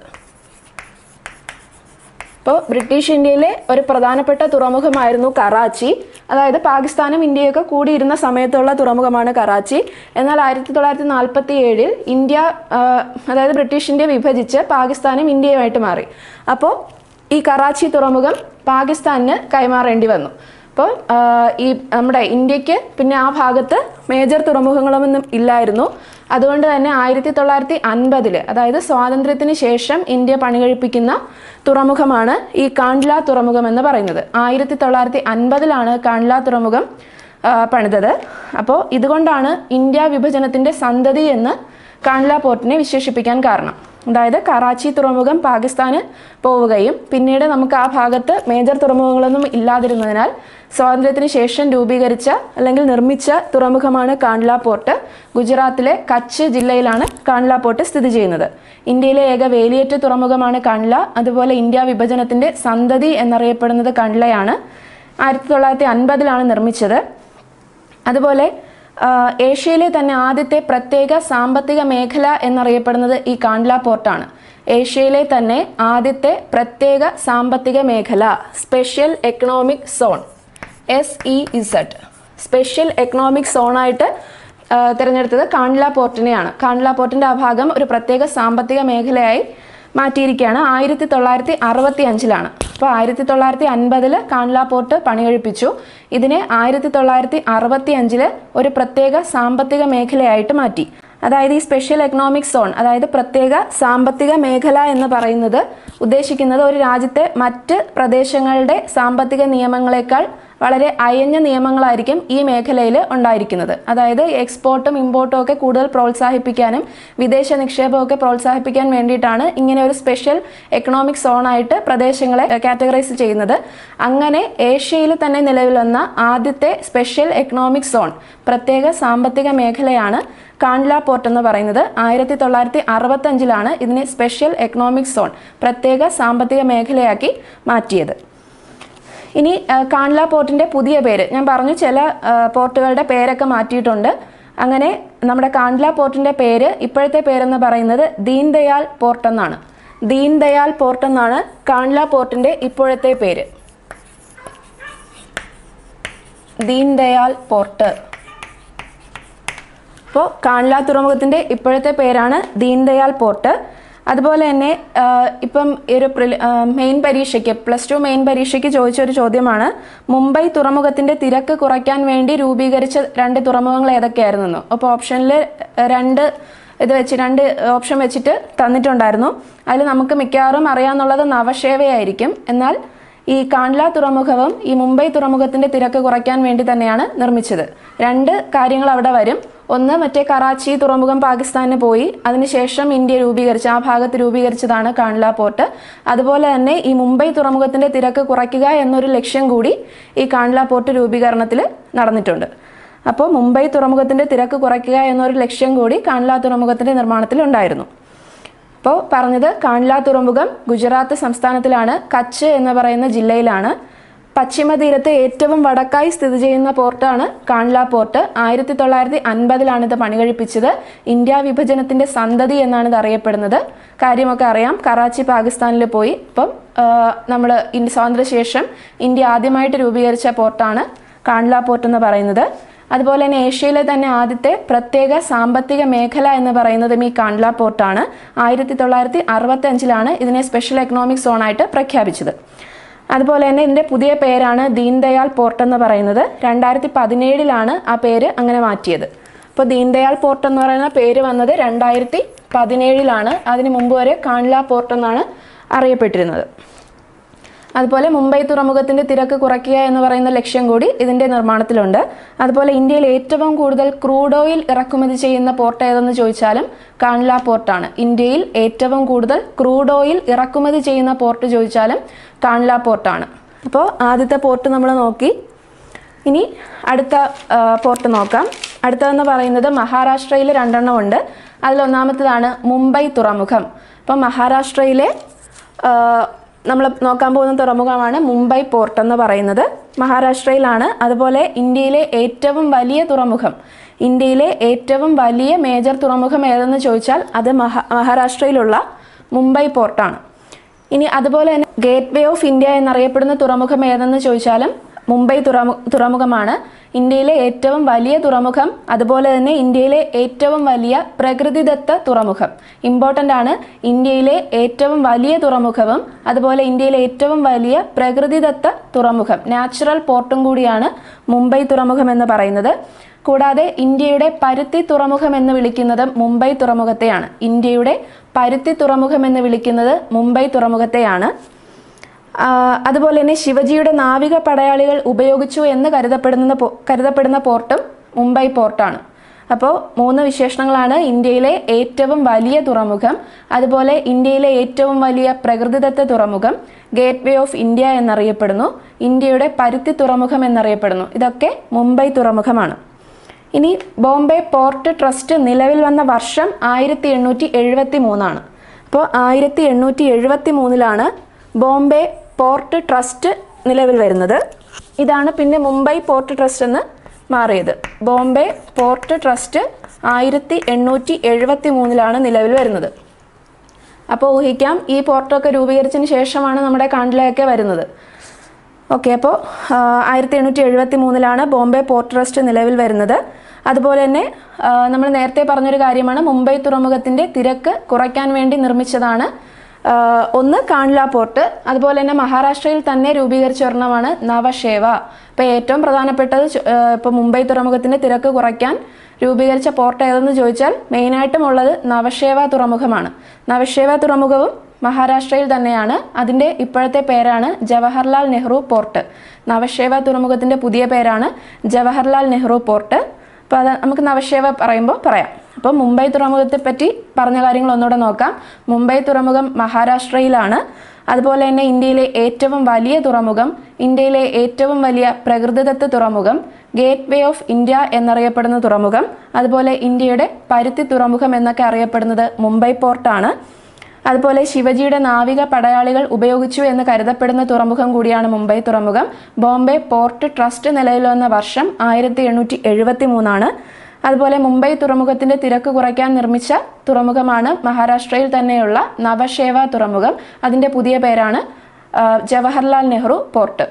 ഇപ്പോൾ ബ്രിട്ടീഷ് ഇന്ത്യയിലെ ഒരു പ്രധാനപ്പെട്ട തുറമുഖമായിരുന്നു കറാച്ചി അതായത് പാകിസ്ഥാനും ഇന്ത്യയൊക്കെ കൂടിയിരുന്ന സമയത്തുള്ള തുറമുഖമാണ് കറാച്ചി എന്നാൽ ആയിരത്തി തൊള്ളായിരത്തി നാൽപ്പത്തി ഏഴിൽ ഇന്ത്യ ആ, അതായത് ബ്രിട്ടീഷ് ഇന്ത്യ വിഭജിച്ച് പാകിസ്ഥാനും ഇന്ത്യയുമായിട്ട് മാറി അപ്പോൾ ഈ കറാച്ചി തുറമുഖം പാകിസ്ഥാനിന് കൈമാറേണ്ടി വന്നു അപ്പോൾ ആ, ഈ നമ്മുടെ ഇന്ത്യക്ക് പിന്നെ ആ ഭാഗത്ത് മേജർ തുറമുഖങ്ങളൊന്നും ഇല്ലായിരുന്നു അതുകൊണ്ട് തന്നെ ആയിരത്തി തൊള്ളായിരത്തി അൻപതില് അതായത് സ്വാതന്ത്ര്യത്തിന് ശേഷം ഇന്ത്യ പണികഴിപ്പിക്കുന്ന തുറമുഖമാണ് ഈ കാണ്ട്ല തുറമുഖം എന്ന് പറയുന്നത് ആയിരത്തി തൊള്ളായിരത്തി അൻപതിലാണ് കാണ്ട്ല തുറമുഖം ആ, പണിതത് അപ്പോൾ ഇതുകൊണ്ടാണ് ഇന്ത്യ വിഭജനത്തിൻ്റെ സന്തതി എന്ന് കാണ്ട്ല പോർട്ടിനെ വിശേഷിപ്പിക്കാൻ കാരണം അതായത് കറാച്ചി തുറമുഖം പാകിസ്ഥാന് പോവുകയും പിന്നീട് നമുക്ക് ആ ഭാഗത്ത് മേജർ തുറമുഖങ്ങളൊന്നും ഇല്ലാതിരുന്നതിനാൽ സ്വാതന്ത്ര്യത്തിന് ശേഷം രൂപീകരിച്ച അല്ലെങ്കിൽ നിർമ്മിച്ച തുറമുഖമാണ് കാണ്ട്ല പോർട്ട് ഗുജറാത്തിലെ കച്ച് ജില്ലയിലാണ് കാണ്ട്ല പോർട്ട് സ്ഥിതി ചെയ്യുന്നത് ഇന്ത്യയിലെ ഏക വേലിയേറ്റ തുറമുഖമാണ് കാണ്ട്ല അതുപോലെ ഇന്ത്യ വിഭജനത്തിന്റെ സന്തതി എന്നറിയപ്പെടുന്നത് കാണ്ട്ലയാണ് ആയിരത്തി തൊള്ളായിരത്തി അൻപതിലാണ് നിർമ്മിച്ചത് അതുപോലെ ആ, ഏഷ്യയിലെ തന്നെ ആദ്യത്തെ പ്രത്യേക സാമ്പത്തിക മേഖല എന്നറിയപ്പെടുന്നത് ഈ കാണ്ട്ല പോർട്ടാണ് ഏഷ്യയിലെ തന്നെ ആദ്യത്തെ പ്രത്യേക സാമ്പത്തിക മേഖല special economic zone S E Z special economic സോണായിട്ട് ആ, തിരഞ്ഞെടുത്തത് കാണ്ട്ല പോർട്ടിനെയാണ് കാണ്ട്ല പോർട്ടിൻ്റെ ആ ഭാഗം ഒരു പ്രത്യേക സാമ്പത്തിക മേഖലയായി മാറ്റിയിരിക്കുകയാണ് ആയിരത്തി തൊള്ളായിരത്തി അറുപത്തി അഞ്ചിലാണ് അപ്പോൾ ആയിരത്തി തൊള്ളായിരത്തി അൻപതിൽ കാണ്ട്ല പോർട്ട് പണികഴിപ്പിച്ചു ഇതിനെ ആയിരത്തി തൊള്ളായിരത്തി അറുപത്തി അഞ്ചില് ഒരു പ്രത്യേക സാമ്പത്തിക മേഖലയായിട്ട് മാറ്റി അതായത് ഈ സ്പെഷ്യൽ എക്കണോമിക് സോൺ അതായത് പ്രത്യേക സാമ്പത്തിക മേഖല എന്ന് പറയുന്നത് ഉദ്ദേശിക്കുന്നത് ഒരു രാജ്യത്തെ മറ്റ് പ്രദേശങ്ങളുടെ സാമ്പത്തിക നിയമങ്ങളെക്കാൾ വളരെ അയഞ്ഞ നിയമങ്ങളായിരിക്കും ഈ മേഖലയിൽ ഉണ്ടായിരിക്കുന്നത് അതായത് എക്സ്പോർട്ടും ഇമ്പോർട്ടും ഒക്കെ കൂടുതൽ പ്രോത്സാഹിപ്പിക്കാനും വിദേശ നിക്ഷേപമൊക്കെ പ്രോത്സാഹിപ്പിക്കാൻ വേണ്ടിയിട്ടാണ് ഇങ്ങനെ ഒരു സ്പെഷ്യൽ എക്കണോമിക് സോണായിട്ട് പ്രദേശങ്ങളെ കാറ്റഗറൈസ് ചെയ്യുന്നത് അങ്ങനെ ഏഷ്യയിൽ തന്നെ നിലവിൽ വന്ന ആദ്യത്തെ സ്പെഷ്യൽ എക്കണോമിക് സോൺ പ്രത്യേക സാമ്പത്തിക മേഖലയാണ് കാണ്ട്ല പോർട്ട് എന്ന് പറയുന്നത് ആയിരത്തി തൊള്ളായിരത്തി അറുപത്തഞ്ചിലാണ് ഇതിനെ സ്പെഷ്യൽ എക്കണോമിക് സോൺ പ്രത്യേക സാമ്പത്തിക മേഖലയാക്കി മാറ്റിയത് ഇനി ആ, കാണ്ട്ല പോർട്ടിന്റെ പുതിയ പേര് ഞാൻ പറഞ്ഞു ചില ആ, പോർട്ടുകളുടെ പേരൊക്കെ മാറ്റിയിട്ടുണ്ട് അങ്ങനെ നമ്മുടെ കാണ്ട്ല പോർട്ടിന്റെ പേര് ഇപ്പോഴത്തെ പേരെന്ന് പറയുന്നത് ദീൻ ദയാൽ പോർട്ട് എന്നാണ് ദീൻ ദയാൽ പോർട്ട് എന്നാണ് കാണ്ട്ല പോർട്ടിന്റെ ഇപ്പോഴത്തെ പേര് ദീൻ ദയാൽ പോർട്ട് അപ്പോൾ കാണ്ട്ല തുറമുഖത്തിൻ്റെ ഇപ്പോഴത്തെ പേരാണ് ദീൻദയാൽ പോർട്ട് അതുപോലെ തന്നെ ആ, ഇപ്പം ഈ ഒരു പ്രിലി മെയിൻ പരീക്ഷയ്ക്ക് പ്ലസ് ടു മെയിൻ പരീക്ഷയ്ക്ക് ചോദിച്ച ഒരു ചോദ്യമാണ് മുംബൈ തുറമുഖത്തിൻ്റെ തിരക്ക് കുറയ്ക്കാൻ വേണ്ടി രൂപീകരിച്ച രണ്ട് തുറമുഖങ്ങൾ ഏതൊക്കെയായിരുന്നു അപ്പോൾ ഓപ്ഷനിൽ രണ്ട് ഇത് വെച്ച് രണ്ട് ഓപ്ഷൻ വെച്ചിട്ട് തന്നിട്ടുണ്ടായിരുന്നു അതിൽ നമുക്ക് മിക്കവാറും അറിയാമെന്നുള്ളത് നവശേവയായിരിക്കും എന്നാൽ ഈ കാണ്ട്ല തുറമുഖവും ഈ മുംബൈ തുറമുഖത്തിന്റെ തിരക്ക് കുറയ്ക്കാൻ വേണ്ടി തന്നെയാണ് നിർമ്മിച്ചത് രണ്ട് കാര്യങ്ങൾ അവിടെ വരും ഒന്ന് മറ്റേ കറാച്ചി തുറമുഖം പാകിസ്ഥാനിന് പോയി അതിനുശേഷം ഇന്ത്യ രൂപീകരിച്ച ആ ഭാഗത്ത് രൂപീകരിച്ചതാണ് കാണ്ട്ല പോർട്ട് അതുപോലെ തന്നെ ഈ മുംബൈ തുറമുഖത്തിന്റെ തിരക്ക് കുറയ്ക്കുക എന്നൊരു ലക്ഷ്യം കൂടി ഈ കാണ്ട്ല പോർട്ട് രൂപീകരണത്തിൽ നടന്നിട്ടുണ്ട് അപ്പോൾ മുംബൈ തുറമുഖത്തിന്റെ തിരക്ക് കുറയ്ക്കുക എന്നൊരു ലക്ഷ്യം കൂടി കാണ്ട്ല തുറമുഖത്തിന്റെ നിർമ്മാണത്തിൽ ഉണ്ടായിരുന്നു അപ്പോൾ പറഞ്ഞത് കാണ്ട്ല തുറമുഖം ഗുജറാത്ത് സംസ്ഥാനത്തിലാണ് കച്ച് എന്ന് പറയുന്ന ജില്ലയിലാണ് പശ്ചിമ തീരത്ത് ഏറ്റവും വടക്കായി സ്ഥിതി ചെയ്യുന്ന പോർട്ടാണ് കാണ്ട്ല പോർട്ട് ആയിരത്തി തൊള്ളായിരത്തി അൻപതിലാണ് ഇത് പണികഴിപ്പിച്ചത് ഇന്ത്യ വിഭജനത്തിന്റെ സന്തതി എന്നാണ് ഇത് അറിയപ്പെടുന്നത് കാര്യമൊക്കെ അറിയാം കറാച്ചി പാകിസ്ഥാനിൽ പോയി ഇപ്പം നമ്മൾ സ്വാതന്ത്ര്യശേഷം ഇന്ത്യ ആദ്യമായിട്ട് രൂപീകരിച്ച പോർട്ടാണ് കാണ്ട്ല പോർട്ട് എന്ന് പറയുന്നത് അതുപോലെ തന്നെ ഏഷ്യയിലെ തന്നെ ആദ്യത്തെ പ്രത്യേക സാമ്പത്തിക മേഖല എന്ന് പറയുന്നതും ഈ കാണ്ട്ല പോർട്ടാണ് ആയിരത്തി തൊള്ളായിരത്തി അറുപത്തി അഞ്ചിലാണ് ഇതിനെ സ്പെഷ്യൽ എക്കണോമിക് സോണായിട്ട് പ്രഖ്യാപിച്ചത് അതുപോലെ തന്നെ ഇതിൻ്റെ പുതിയ പേരാണ് ദീൻദയാൽ പോർട്ട് എന്ന് പറയുന്നത് രണ്ടായിരത്തി പതിനേഴിലാണ് ആ പേര് അങ്ങനെ മാറ്റിയത് അപ്പോൾ ദീൻദയാൽ പോർട്ട് എന്ന് പറയുന്ന പേര് വന്നത് രണ്ടായിരത്തി പതിനേഴിലാണ് അതിന് മുമ്പ് വരെ കാണ്ട്ല പോർട്ട് എന്നാണ് അറിയപ്പെട്ടിരുന്നത് അതുപോലെ മുംബൈ തുറമുഖത്തിന്റെ തിരക്ക് കുറയ്ക്കുക എന്ന് പറയുന്ന ലക്ഷ്യം കൂടി ഇതിന്റെ നിർമ്മാണത്തിലുണ്ട് അതുപോലെ ഇന്ത്യയിൽ ഏറ്റവും കൂടുതൽ ക്രൂഡ് ഓയിൽ ഇറക്കുമതി ചെയ്യുന്ന പോർട്ട് ഏതെന്ന് ചോദിച്ചാലും കാണ്ട്ല പോർട്ടാണ് ഇന്ത്യയിൽ ഏറ്റവും കൂടുതൽ ക്രൂഡ് ഓയിൽ ഇറക്കുമതി ചെയ്യുന്ന പോർട്ട് ചോദിച്ചാലും കാണ്ട്ല പോർട്ടാണ് അപ്പോൾ ആദ്യത്തെ പോർട്ട് നമ്മൾ നോക്കി ഇനി അടുത്ത ആ, പോർട്ട് നോക്കാം അടുത്തതെന്ന് പറയുന്നത് മഹാരാഷ്ട്രയിൽ രണ്ടെണ്ണം ഉണ്ട് അതിലൊന്നാമത്തേതാണ് മുംബൈ തുറമുഖം അപ്പം മഹാരാഷ്ട്രയിലെ നമ്മൾ നോക്കാൻ പോകുന്ന തുറമുഖമാണ് മുംബൈ പോർട്ട് എന്ന് പറയുന്നത് മഹാരാഷ്ട്രയിലാണ് അതുപോലെ ഇന്ത്യയിലെ ഏറ്റവും വലിയ തുറമുഖം ഇന്ത്യയിലെ ഏറ്റവും വലിയ മേജർ തുറമുഖം ഏതെന്ന് ചോദിച്ചാൽ അത് മഹാ മഹാരാഷ്ട്രയിലുള്ള മുംബൈ പോർട്ടാണ് ഇനി അതുപോലെ തന്നെ ഗേറ്റ് വേ ഓഫ് ഇന്ത്യ എന്നറിയപ്പെടുന്ന തുറമുഖം ഏതെന്ന് ചോദിച്ചാലും മുംബൈ തുറമു തുറമുഖമാണ് ഇന്ത്യയിലെ ഏറ്റവും വലിയ തുറമുഖം അതുപോലെ തന്നെ ഇന്ത്യയിലെ ഏറ്റവും വലിയ പ്രകൃതിദത്ത തുറമുഖം ഇമ്പോർട്ടൻ്റ് ആണ് ഇന്ത്യയിലെ ഏറ്റവും വലിയ തുറമുഖവും അതുപോലെ ഇന്ത്യയിലെ ഏറ്റവും വലിയ പ്രകൃതിദത്ത തുറമുഖം നാച്ചുറൽ പോർട്ടും കൂടിയാണ് മുംബൈ തുറമുഖം എന്ന് പറയുന്നത് കൂടാതെ ഇന്ത്യയുടെ പരുത്തി തുറമുഖം എന്ന് വിളിക്കുന്നത് മുംബൈ തുറമുഖത്തെയാണ് ഇന്ത്യയുടെ പരുത്തി തുറമുഖം എന്ന് വിളിക്കുന്നത് മുംബൈ തുറമുഖത്തെയാണ് ആ, അതുപോലെ തന്നെ ശിവജിയുടെ നാവിക പടയാളികൾ ഉപയോഗിച്ചു എന്ന് കരുതപ്പെടുന്ന പോ- കരുതപ്പെടുന്ന പോർട്ടും മുംബൈ പോർട്ടാണ് അപ്പോൾ മൂന്ന് വിശേഷണങ്ങളാണ് ഇന്ത്യയിലെ ഏറ്റവും വലിയ തുറമുഖം അതുപോലെ ഇന്ത്യയിലെ ഏറ്റവും വലിയ പ്രകൃതിദത്ത തുറമുഖം ഗേറ്റ് വേ ഓഫ് ഇന്ത്യ എന്നറിയപ്പെടുന്നു ഇന്ത്യയുടെ പരുത്തി തുറമുഖം എന്നറിയപ്പെടുന്നു ഇതൊക്കെ മുംബൈ തുറമുഖമാണ് ഇനി ബോംബെ പോർട്ട് ട്രസ്റ്റ് നിലവിൽ വന്ന വർഷം ആയിരത്തി എണ്ണൂറ്റി എഴുപത്തി മൂന്നാണ് അപ്പോൾ ആയിരത്തി എണ്ണൂറ്റി എഴുപത്തി മൂന്നിലാണ് ബോംബെ പോർട്ട് ട്രസ്റ്റ് നിലവിൽ വരുന്നത് ഇതാണ് പിന്നെ മുംബൈ പോർട്ട് ട്രസ്റ്റ് എന്ന് മാറിയത് ബോംബെ പോർട്ട് ട്രസ്റ്റ് ആയിരത്തി എണ്ണൂറ്റി എഴുപത്തി മൂന്നിലാണ് നിലവിൽ വരുന്നത് അപ്പോൾ ഊഹിക്കാം ഈ പോർട്ടൊക്കെ രൂപീകരിച്ചതിന് ശേഷമാണ് നമ്മുടെ കാണ്ട്ലയൊക്കെ വരുന്നത് ഓക്കെ അപ്പോൾ ആയിരത്തി എണ്ണൂറ്റി എഴുപത്തി മൂന്നിലാണ് ബോംബെ പോർട്ട് ട്രസ്റ്റ് നിലവിൽ വരുന്നത് അതുപോലെ തന്നെ ആ, നമ്മൾ നേരത്തെ പറഞ്ഞൊരു കാര്യമാണ് മുംബൈ തുറമുഖത്തിൻ്റെ തിരക്ക് കുറയ്ക്കാൻ വേണ്ടി നിർമ്മിച്ചതാണ് ആ, ഒന്ന് കാൺല പോർട്ട് അതുപോലെ തന്നെ മഹാരാഷ്ട്രയിൽ തന്നെ രൂപീകരിച്ച ഒരെണ്ണമാണ് നവശേവ ഇപ്പോൾ ഏറ്റവും പ്രധാനപ്പെട്ടത് ചു- ആ, ഇപ്പോൾ മുംബൈ തുറമുഖത്തിൻ്റെ തിരക്ക് കുറയ്ക്കാൻ രൂപീകരിച്ച പോർട്ട് ഏതെന്ന് ചോദിച്ചാൽ മെയിനായിട്ടും ഉള്ളത് നവശേവ തുറമുഖമാണ് നവശേവ തുറമുഖവും മഹാരാഷ്ട്രയിൽ തന്നെയാണ് അതിൻ്റെ ഇപ്പോഴത്തെ പേരാണ് ജവഹർലാൽ നെഹ്റു പോർട്ട് നവശേവ തുറമുഖത്തിൻ്റെ പുതിയ പേരാണ് ജവഹർലാൽ നെഹ്റു പോർട്ട് അപ്പോൾ അത് നമുക്ക് നവശേവ പറയുമ്പോൾ പറയാം അപ്പോൾ മുംബൈ തുറമുഖത്തെ പറ്റി പറഞ്ഞ കാര്യങ്ങൾ ഒന്നുകൂടെ നോക്കാം മുംബൈ തുറമുഖം മഹാരാഷ്ട്രയിലാണ് അതുപോലെ തന്നെ ഇന്ത്യയിലെ ഏറ്റവും വലിയ തുറമുഖം ഇന്ത്യയിലെ ഏറ്റവും വലിയ പ്രകൃതിദത്ത തുറമുഖം ഗേറ്റ് വേ ഓഫ് ഇന്ത്യ എന്നറിയപ്പെടുന്ന തുറമുഖം അതുപോലെ ഇന്ത്യയുടെ പരുത്തി തുറമുഖം എന്നൊക്കെ അറിയപ്പെടുന്നത് മുംബൈ പോർട്ടാണ് അതുപോലെ ശിവജിയുടെ നാവിക പടയാളികൾ ഉപയോഗിച്ചു എന്ന് കരുതപ്പെടുന്ന തുറമുഖം കൂടിയാണ് മുംബൈ തുറമുഖം ബോംബെ പോർട്ട് ട്രസ്റ്റ് നിലവിൽ വന്ന വർഷം ആയിരത്തി എണ്ണൂറ്റി എഴുപത്തി മൂന്നാണ് അതുപോലെ മുംബൈ തുറമുഖത്തിന്റെ തിരക്ക് കുറയ്ക്കാൻ നിർമ്മിച്ച തുറമുഖമാണ് മഹാരാഷ്ട്രയിൽ തന്നെയുള്ള നവശേവ തുറമുഖം അതിന്റെ പുതിയ പേരാണ് ആ, ജവഹർലാൽ നെഹ്റു പോർട്ട്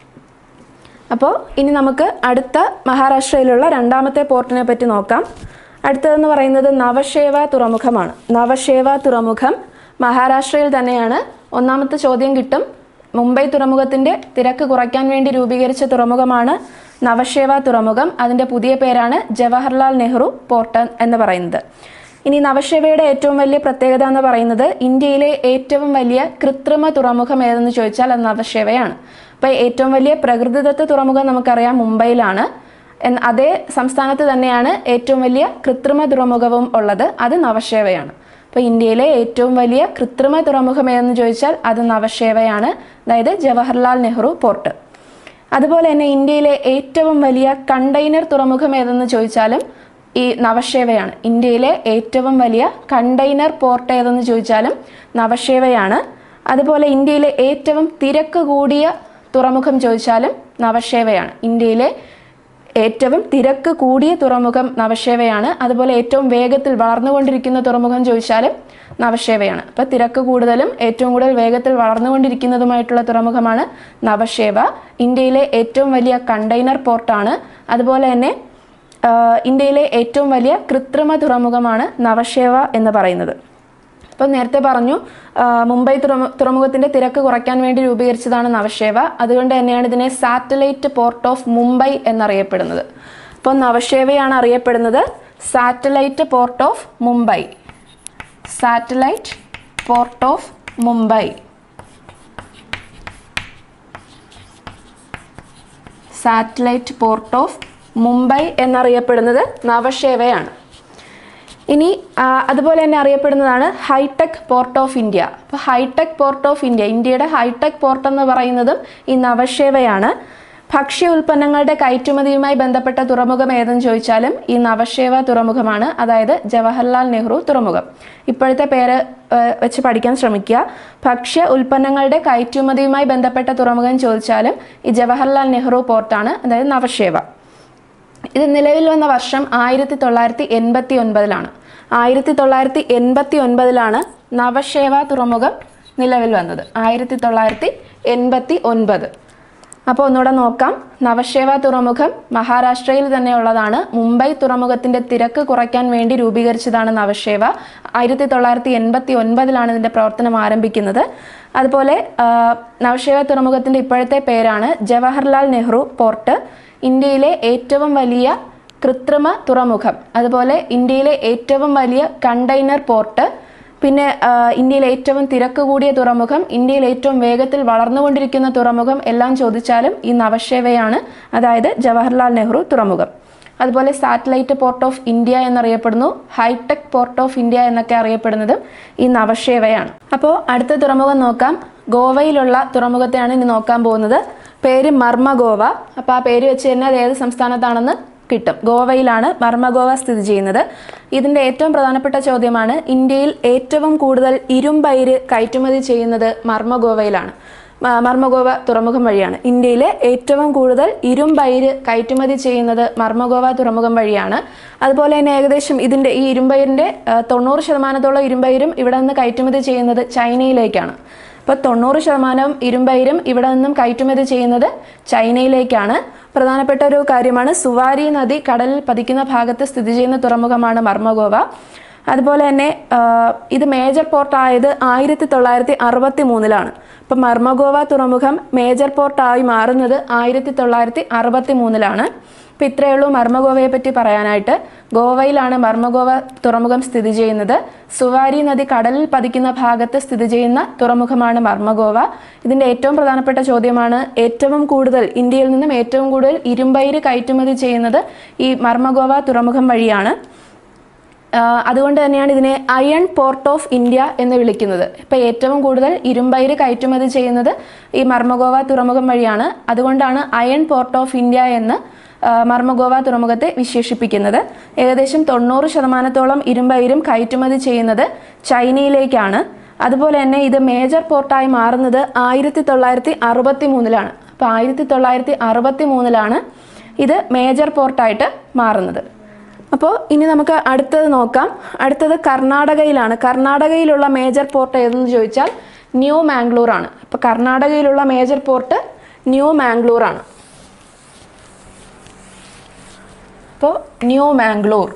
അപ്പോൾ ഇനി നമുക്ക് അടുത്ത മഹാരാഷ്ട്രയിലുള്ള രണ്ടാമത്തെ പോർട്ടിനെ പറ്റി നോക്കാം അടുത്തതെന്ന് പറയുന്നത് നവശേവ തുറമുഖമാണ് നവശേവ തുറമുഖം മഹാരാഷ്ട്രയിൽ തന്നെയാണ് ഒന്നാമത്തെ ചോദ്യം കിട്ടും മുംബൈ തുറമുഖത്തിൻ്റെ തിരക്ക് കുറയ്ക്കാൻ വേണ്ടി രൂപീകരിച്ച തുറമുഖമാണ് നവശേവ തുറമുഖം അതിൻ്റെ പുതിയ പേരാണ് ജവഹർലാൽ നെഹ്റു പോർട്ട് എന്ന് പറയുന്നത് ഇനി നവശേവയുടെ ഏറ്റവും വലിയ പ്രത്യേകത എന്ന് പറയുന്നത് ഇന്ത്യയിലെ ഏറ്റവും വലിയ കൃത്രിമ തുറമുഖം ഏതെന്ന് ചോദിച്ചാൽ അത് നവശേവയാണ് അപ്പോൾ ഏറ്റവും വലിയ പ്രകൃതിദത്ത തുറമുഖം നമുക്കറിയാം മുംബൈയിലാണ് എൻ- അതേ സംസ്ഥാനത്ത് തന്നെയാണ് ഏറ്റവും വലിയ കൃത്രിമ തുറമുഖവും ഉള്ളത് അത് നവശേവയാണ് അപ്പോൾ ഇന്ത്യയിലെ ഏറ്റവും വലിയ കൃത്രിമ തുറമുഖം ഏതെന്ന് ചോദിച്ചാൽ അത് നവശേവയാണ് അതായത് ജവഹർലാൽ നെഹ്റു പോർട്ട് അതുപോലെ തന്നെ ഇന്ത്യയിലെ ഏറ്റവും വലിയ കണ്ടെയ്നർ തുറമുഖം ഏതെന്ന് ചോദിച്ചാലും ഈ നവശേവയാണ് ഇന്ത്യയിലെ ഏറ്റവും വലിയ കണ്ടെയ്നർ പോർട്ട് ഏതെന്ന് ചോദിച്ചാലും നവശേവയാണ് അതുപോലെ ഇന്ത്യയിലെ ഏറ്റവും തിരക്ക് കൂടിയ തുറമുഖം ചോദിച്ചാലും നവശേവയാണ് ഇന്ത്യയിലെ ഏറ്റവും തിരക്ക് കൂടിയ തുറമുഖം നവശേവയാണ് അതുപോലെ ഏറ്റവും വേഗത്തിൽ വളർന്നുകൊണ്ടിരിക്കുന്ന തുറമുഖം ചോദിച്ചാലും നവശേവയാണ് അപ്പോൾ തിരക്ക് കൂടുതലും ഏറ്റവും കൂടുതൽ വേഗത്തിൽ വളർന്നുകൊണ്ടിരിക്കുന്നതുമായിട്ടുള്ള തുറമുഖമാണ് നവശേവ ഇന്ത്യയിലെ ഏറ്റവും വലിയ കണ്ടെയ്നർ പോർട്ടാണ് അതുപോലെ തന്നെ ആ, ഇന്ത്യയിലെ ഏറ്റവും വലിയ കൃത്രിമ തുറമുഖമാണ് നവശേവ എന്ന് പറയുന്നത് അപ്പം നേരത്തെ പറഞ്ഞു ആ, മുംബൈ തുറമു തുറമുഖത്തിന്റെ തിരക്ക് കുറയ്ക്കാൻ വേണ്ടി രൂപീകരിച്ചതാണ് നവശേവ അതുകൊണ്ട് തന്നെയാണ് ഇതിനെ സാറ്റലൈറ്റ് പോർട്ട് ഓഫ് മുംബൈ എന്നറിയപ്പെടുന്നത് അപ്പോൾ നവശേവയാണ് അറിയപ്പെടുന്നത് satellite port of Mumbai satellite port of Mumbai satellite port of Mumbai എന്നറിയപ്പെടുന്നത് നവശേവയാണ് ഇനി ആ, അതുപോലെ തന്നെ അറിയപ്പെടുന്നതാണ് ഹൈടെക് പോർട്ട് ഓഫ് ഇന്ത്യ അപ്പോൾ ഹൈടെക് പോർട്ട് ഓഫ് ഇന്ത്യ ഇന്ത്യയുടെ ഹൈടെക് പോർട്ട് എന്ന് പറയുന്നതും ഈ നവശേവയാണ് ഭക്ഷ്യ ഉൽപ്പന്നങ്ങളുടെ കയറ്റുമതിയുമായി ബന്ധപ്പെട്ട തുറമുഖം ഏതെന്ന് ചോദിച്ചാലും ഈ നവശേവ തുറമുഖമാണ് അതായത് ജവഹർലാൽ നെഹ്റു തുറമുഖം ഇപ്പോഴത്തെ പേര് ആ, വെച്ച് പഠിക്കാൻ ശ്രമിക്കുക ഭക്ഷ്യ ഉൽപ്പന്നങ്ങളുടെ കയറ്റുമതിയുമായി ബന്ധപ്പെട്ട തുറമുഖം ചോദിച്ചാലും ഈ ജവഹർലാൽ നെഹ്റു പോർട്ടാണ് അതായത് നവശേവ ഇത് നിലവിൽ വന്ന വർഷം ആയിരത്തി തൊള്ളായിരത്തി എൺപത്തി ഒൻപതിലാണ് ആയിരത്തി തൊള്ളായിരത്തി എൺപത്തി ഒൻപതിലാണ് നവശേവ തുറമുഖം നിലവിൽ വന്നത് ആയിരത്തി തൊള്ളായിരത്തി എൺപത്തി ഒൻപത് അപ്പോൾ ഒന്നുകൂടെ നോക്കാം നവശേവ തുറമുഖം മഹാരാഷ്ട്രയിൽ തന്നെ ഉള്ളതാണ് മുംബൈ തുറമുഖത്തിന്റെ തിരക്ക് കുറയ്ക്കാൻ വേണ്ടി രൂപീകരിച്ചതാണ് നവശേവ ആയിരത്തി തൊള്ളായിരത്തി എൺപത്തി ഒൻപതിലാണ് ഇതിന്റെ പ്രവർത്തനം ആരംഭിക്കുന്നത് അതുപോലെ ആ, നവശേവ തുറമുഖത്തിന്റെ ഇപ്പോഴത്തെ പേരാണ് ജവഹർലാൽ നെഹ്റു പോർട്ട് ഇന്ത്യയിലെ ഏറ്റവും വലിയ കൃത്രിമ തുറമുഖം അതുപോലെ ഇന്ത്യയിലെ ഏറ്റവും വലിയ കണ്ടെയ്നർ പോർട്ട് പിന്നെ ആ, ഇന്ത്യയിലെ ഏറ്റവും തിരക്ക് കൂടിയ തുറമുഖം ഇന്ത്യയിൽ ഏറ്റവും വേഗത്തിൽ വളർന്നുകൊണ്ടിരിക്കുന്ന തുറമുഖം എല്ലാം ചോദിച്ചാലും ഈ നവശേവയാണ് അതായത് ജവഹർലാൽ നെഹ്റു തുറമുഖം അതുപോലെ സാറ്റലൈറ്റ് പോർട്ട് ഓഫ് ഇന്ത്യ എന്നറിയപ്പെടുന്നു ഹൈടെക് പോർട്ട് ഓഫ് ഇന്ത്യ എന്നൊക്കെ അറിയപ്പെടുന്നതും ഈ നവശേവയാണ് അപ്പോൾ അടുത്ത തുറമുഖം നോക്കാം ഗോവയിലുള്ള തുറമുഖത്തെയാണ് ഇനി നോക്കാൻ പോകുന്നത് പേര് മർമ്മഗോവ അപ്പോൾ ആ പേര് വെച്ച് തന്നെ അത് ഏത് സംസ്ഥാനത്താണെന്ന് കിട്ടും ഗോവയിലാണ് മർമ്മഗോവ സ്ഥിതി ചെയ്യുന്നത് ഇതിൻ്റെ ഏറ്റവും പ്രധാനപ്പെട്ട ചോദ്യമാണ് ഇന്ത്യയിൽ ഏറ്റവും കൂടുതൽ ഇരുമ്പയിര് കയറ്റുമതി ചെയ്യുന്നത് മർമ്മഗോവയിലാണ് മ- മർമ്മഗോവ തുറമുഖം വഴിയാണ് ഇന്ത്യയിലെ ഏറ്റവും കൂടുതൽ ഇരുമ്പയിര് കയറ്റുമതി ചെയ്യുന്നത് മർമ്മഗോവ തുറമുഖം വഴിയാണ് അതുപോലെ തന്നെ ഏകദേശം ഇതിൻ്റെ ഈ ഇരുമ്പയിരിൻ്റെ ആ, തൊണ്ണൂറ് ശതമാനത്തോളം ഇരുമ്പയിരും ഇവിടെ നിന്ന് കയറ്റുമതി ചെയ്യുന്നത് ചൈനയിലേക്കാണ് അപ്പോൾ തൊണ്ണൂറ് ശതമാനം ഇരുമ്പയിരും ഇവിടെ നിന്നും കയറ്റുമതി ചെയ്യുന്നത് ചൈനയിലേക്കാണ് പ്രധാനപ്പെട്ട ഒരു കാര്യമാണ് സുവാരി നദി കടലിൽ പതിക്കുന്ന ഭാഗത്ത് സ്ഥിതി ചെയ്യുന്ന തുറമുഖമാണ് മർമഗോവ അതുപോലെ തന്നെ ആ, ഇത് മേജർ പോർട്ടായത് ആയിരത്തി തൊള്ളായിരത്തി അറുപത്തി മൂന്നിലാണ് അപ്പം മർമഗോവ തുറമുഖം മേജർ പോർട്ടായി മാറുന്നത് ആയിരത്തി തൊള്ളായിരത്തി അറുപത്തി മൂന്നിലാണ് അപ്പം ഇത്രയേ ഉള്ളൂ മർമഗോവയെ പറ്റി പറയാനായിട്ട് ഗോവയിലാണ് മർമഗോവ തുറമുഖം സ്ഥിതി ചെയ്യുന്നത് സുവാരി നദി കടലിൽ പതിക്കുന്ന ഭാഗത്ത് സ്ഥിതി ചെയ്യുന്ന തുറമുഖമാണ് മർമഗോവ ഇതിൻ്റെ ഏറ്റവും പ്രധാനപ്പെട്ട ചോദ്യമാണ് ഏറ്റവും കൂടുതൽ ഇന്ത്യയിൽ നിന്നും ഏറ്റവും കൂടുതൽ ഇരുമ്പയിര് കയറ്റുമതി ചെയ്യുന്നത് ഈ മർമഗോവ തുറമുഖം വഴിയാണ് ആഹ് അതുകൊണ്ട് തന്നെയാണ് ഇതിനെ അയൺ പോർട്ട് ഓഫ് ഇന്ത്യ എന്ന് വിളിക്കുന്നത് ഇപ്പം ഏറ്റവും കൂടുതൽ ഇരുമ്പയിര് കയറ്റുമതി ചെയ്യുന്നത് ഈ മർമഗോവ തുറമുഖം വഴിയാണ് അതുകൊണ്ടാണ് അയൺ പോർട്ട് ഓഫ് ഇന്ത്യ എന്ന് ആഹ് മർമഗോവ തുറമുഖത്തെ വിശേഷിപ്പിക്കുന്നത് ഏകദേശം തൊണ്ണൂറ് ശതമാനത്തോളം ഇരുമ്പയിരും കയറ്റുമതി ചെയ്യുന്നത് ചൈനയിലേക്കാണ് അതുപോലെ തന്നെ ഇത് മേജർ പോർട്ടായി മാറുന്നത് ആയിരത്തി തൊള്ളായിരത്തി അറുപത്തി മൂന്നിലാണ് അപ്പോൾ ആയിരത്തി തൊള്ളായിരത്തി അറുപത്തി മൂന്നിലാണ് ഇത് മേജർ പോർട്ടായിട്ട് മാറുന്നത് അപ്പോൾ ഇനി നമുക്ക് അടുത്തത് നോക്കാം അടുത്തത് കർണാടകയിലാണ് കർണാടകയിലുള്ള മേജർ പോർട്ട് ഏതെന്ന് ചോദിച്ചാൽ ന്യൂ മാംഗ്ലൂർ ആണ് അപ്പോൾ കർണാടകയിലുള്ള മേജർ പോർട്ട് ന്യൂ മാംഗ്ലൂർ ആണ് അപ്പോൾ ന്യൂ മാംഗ്ലൂർ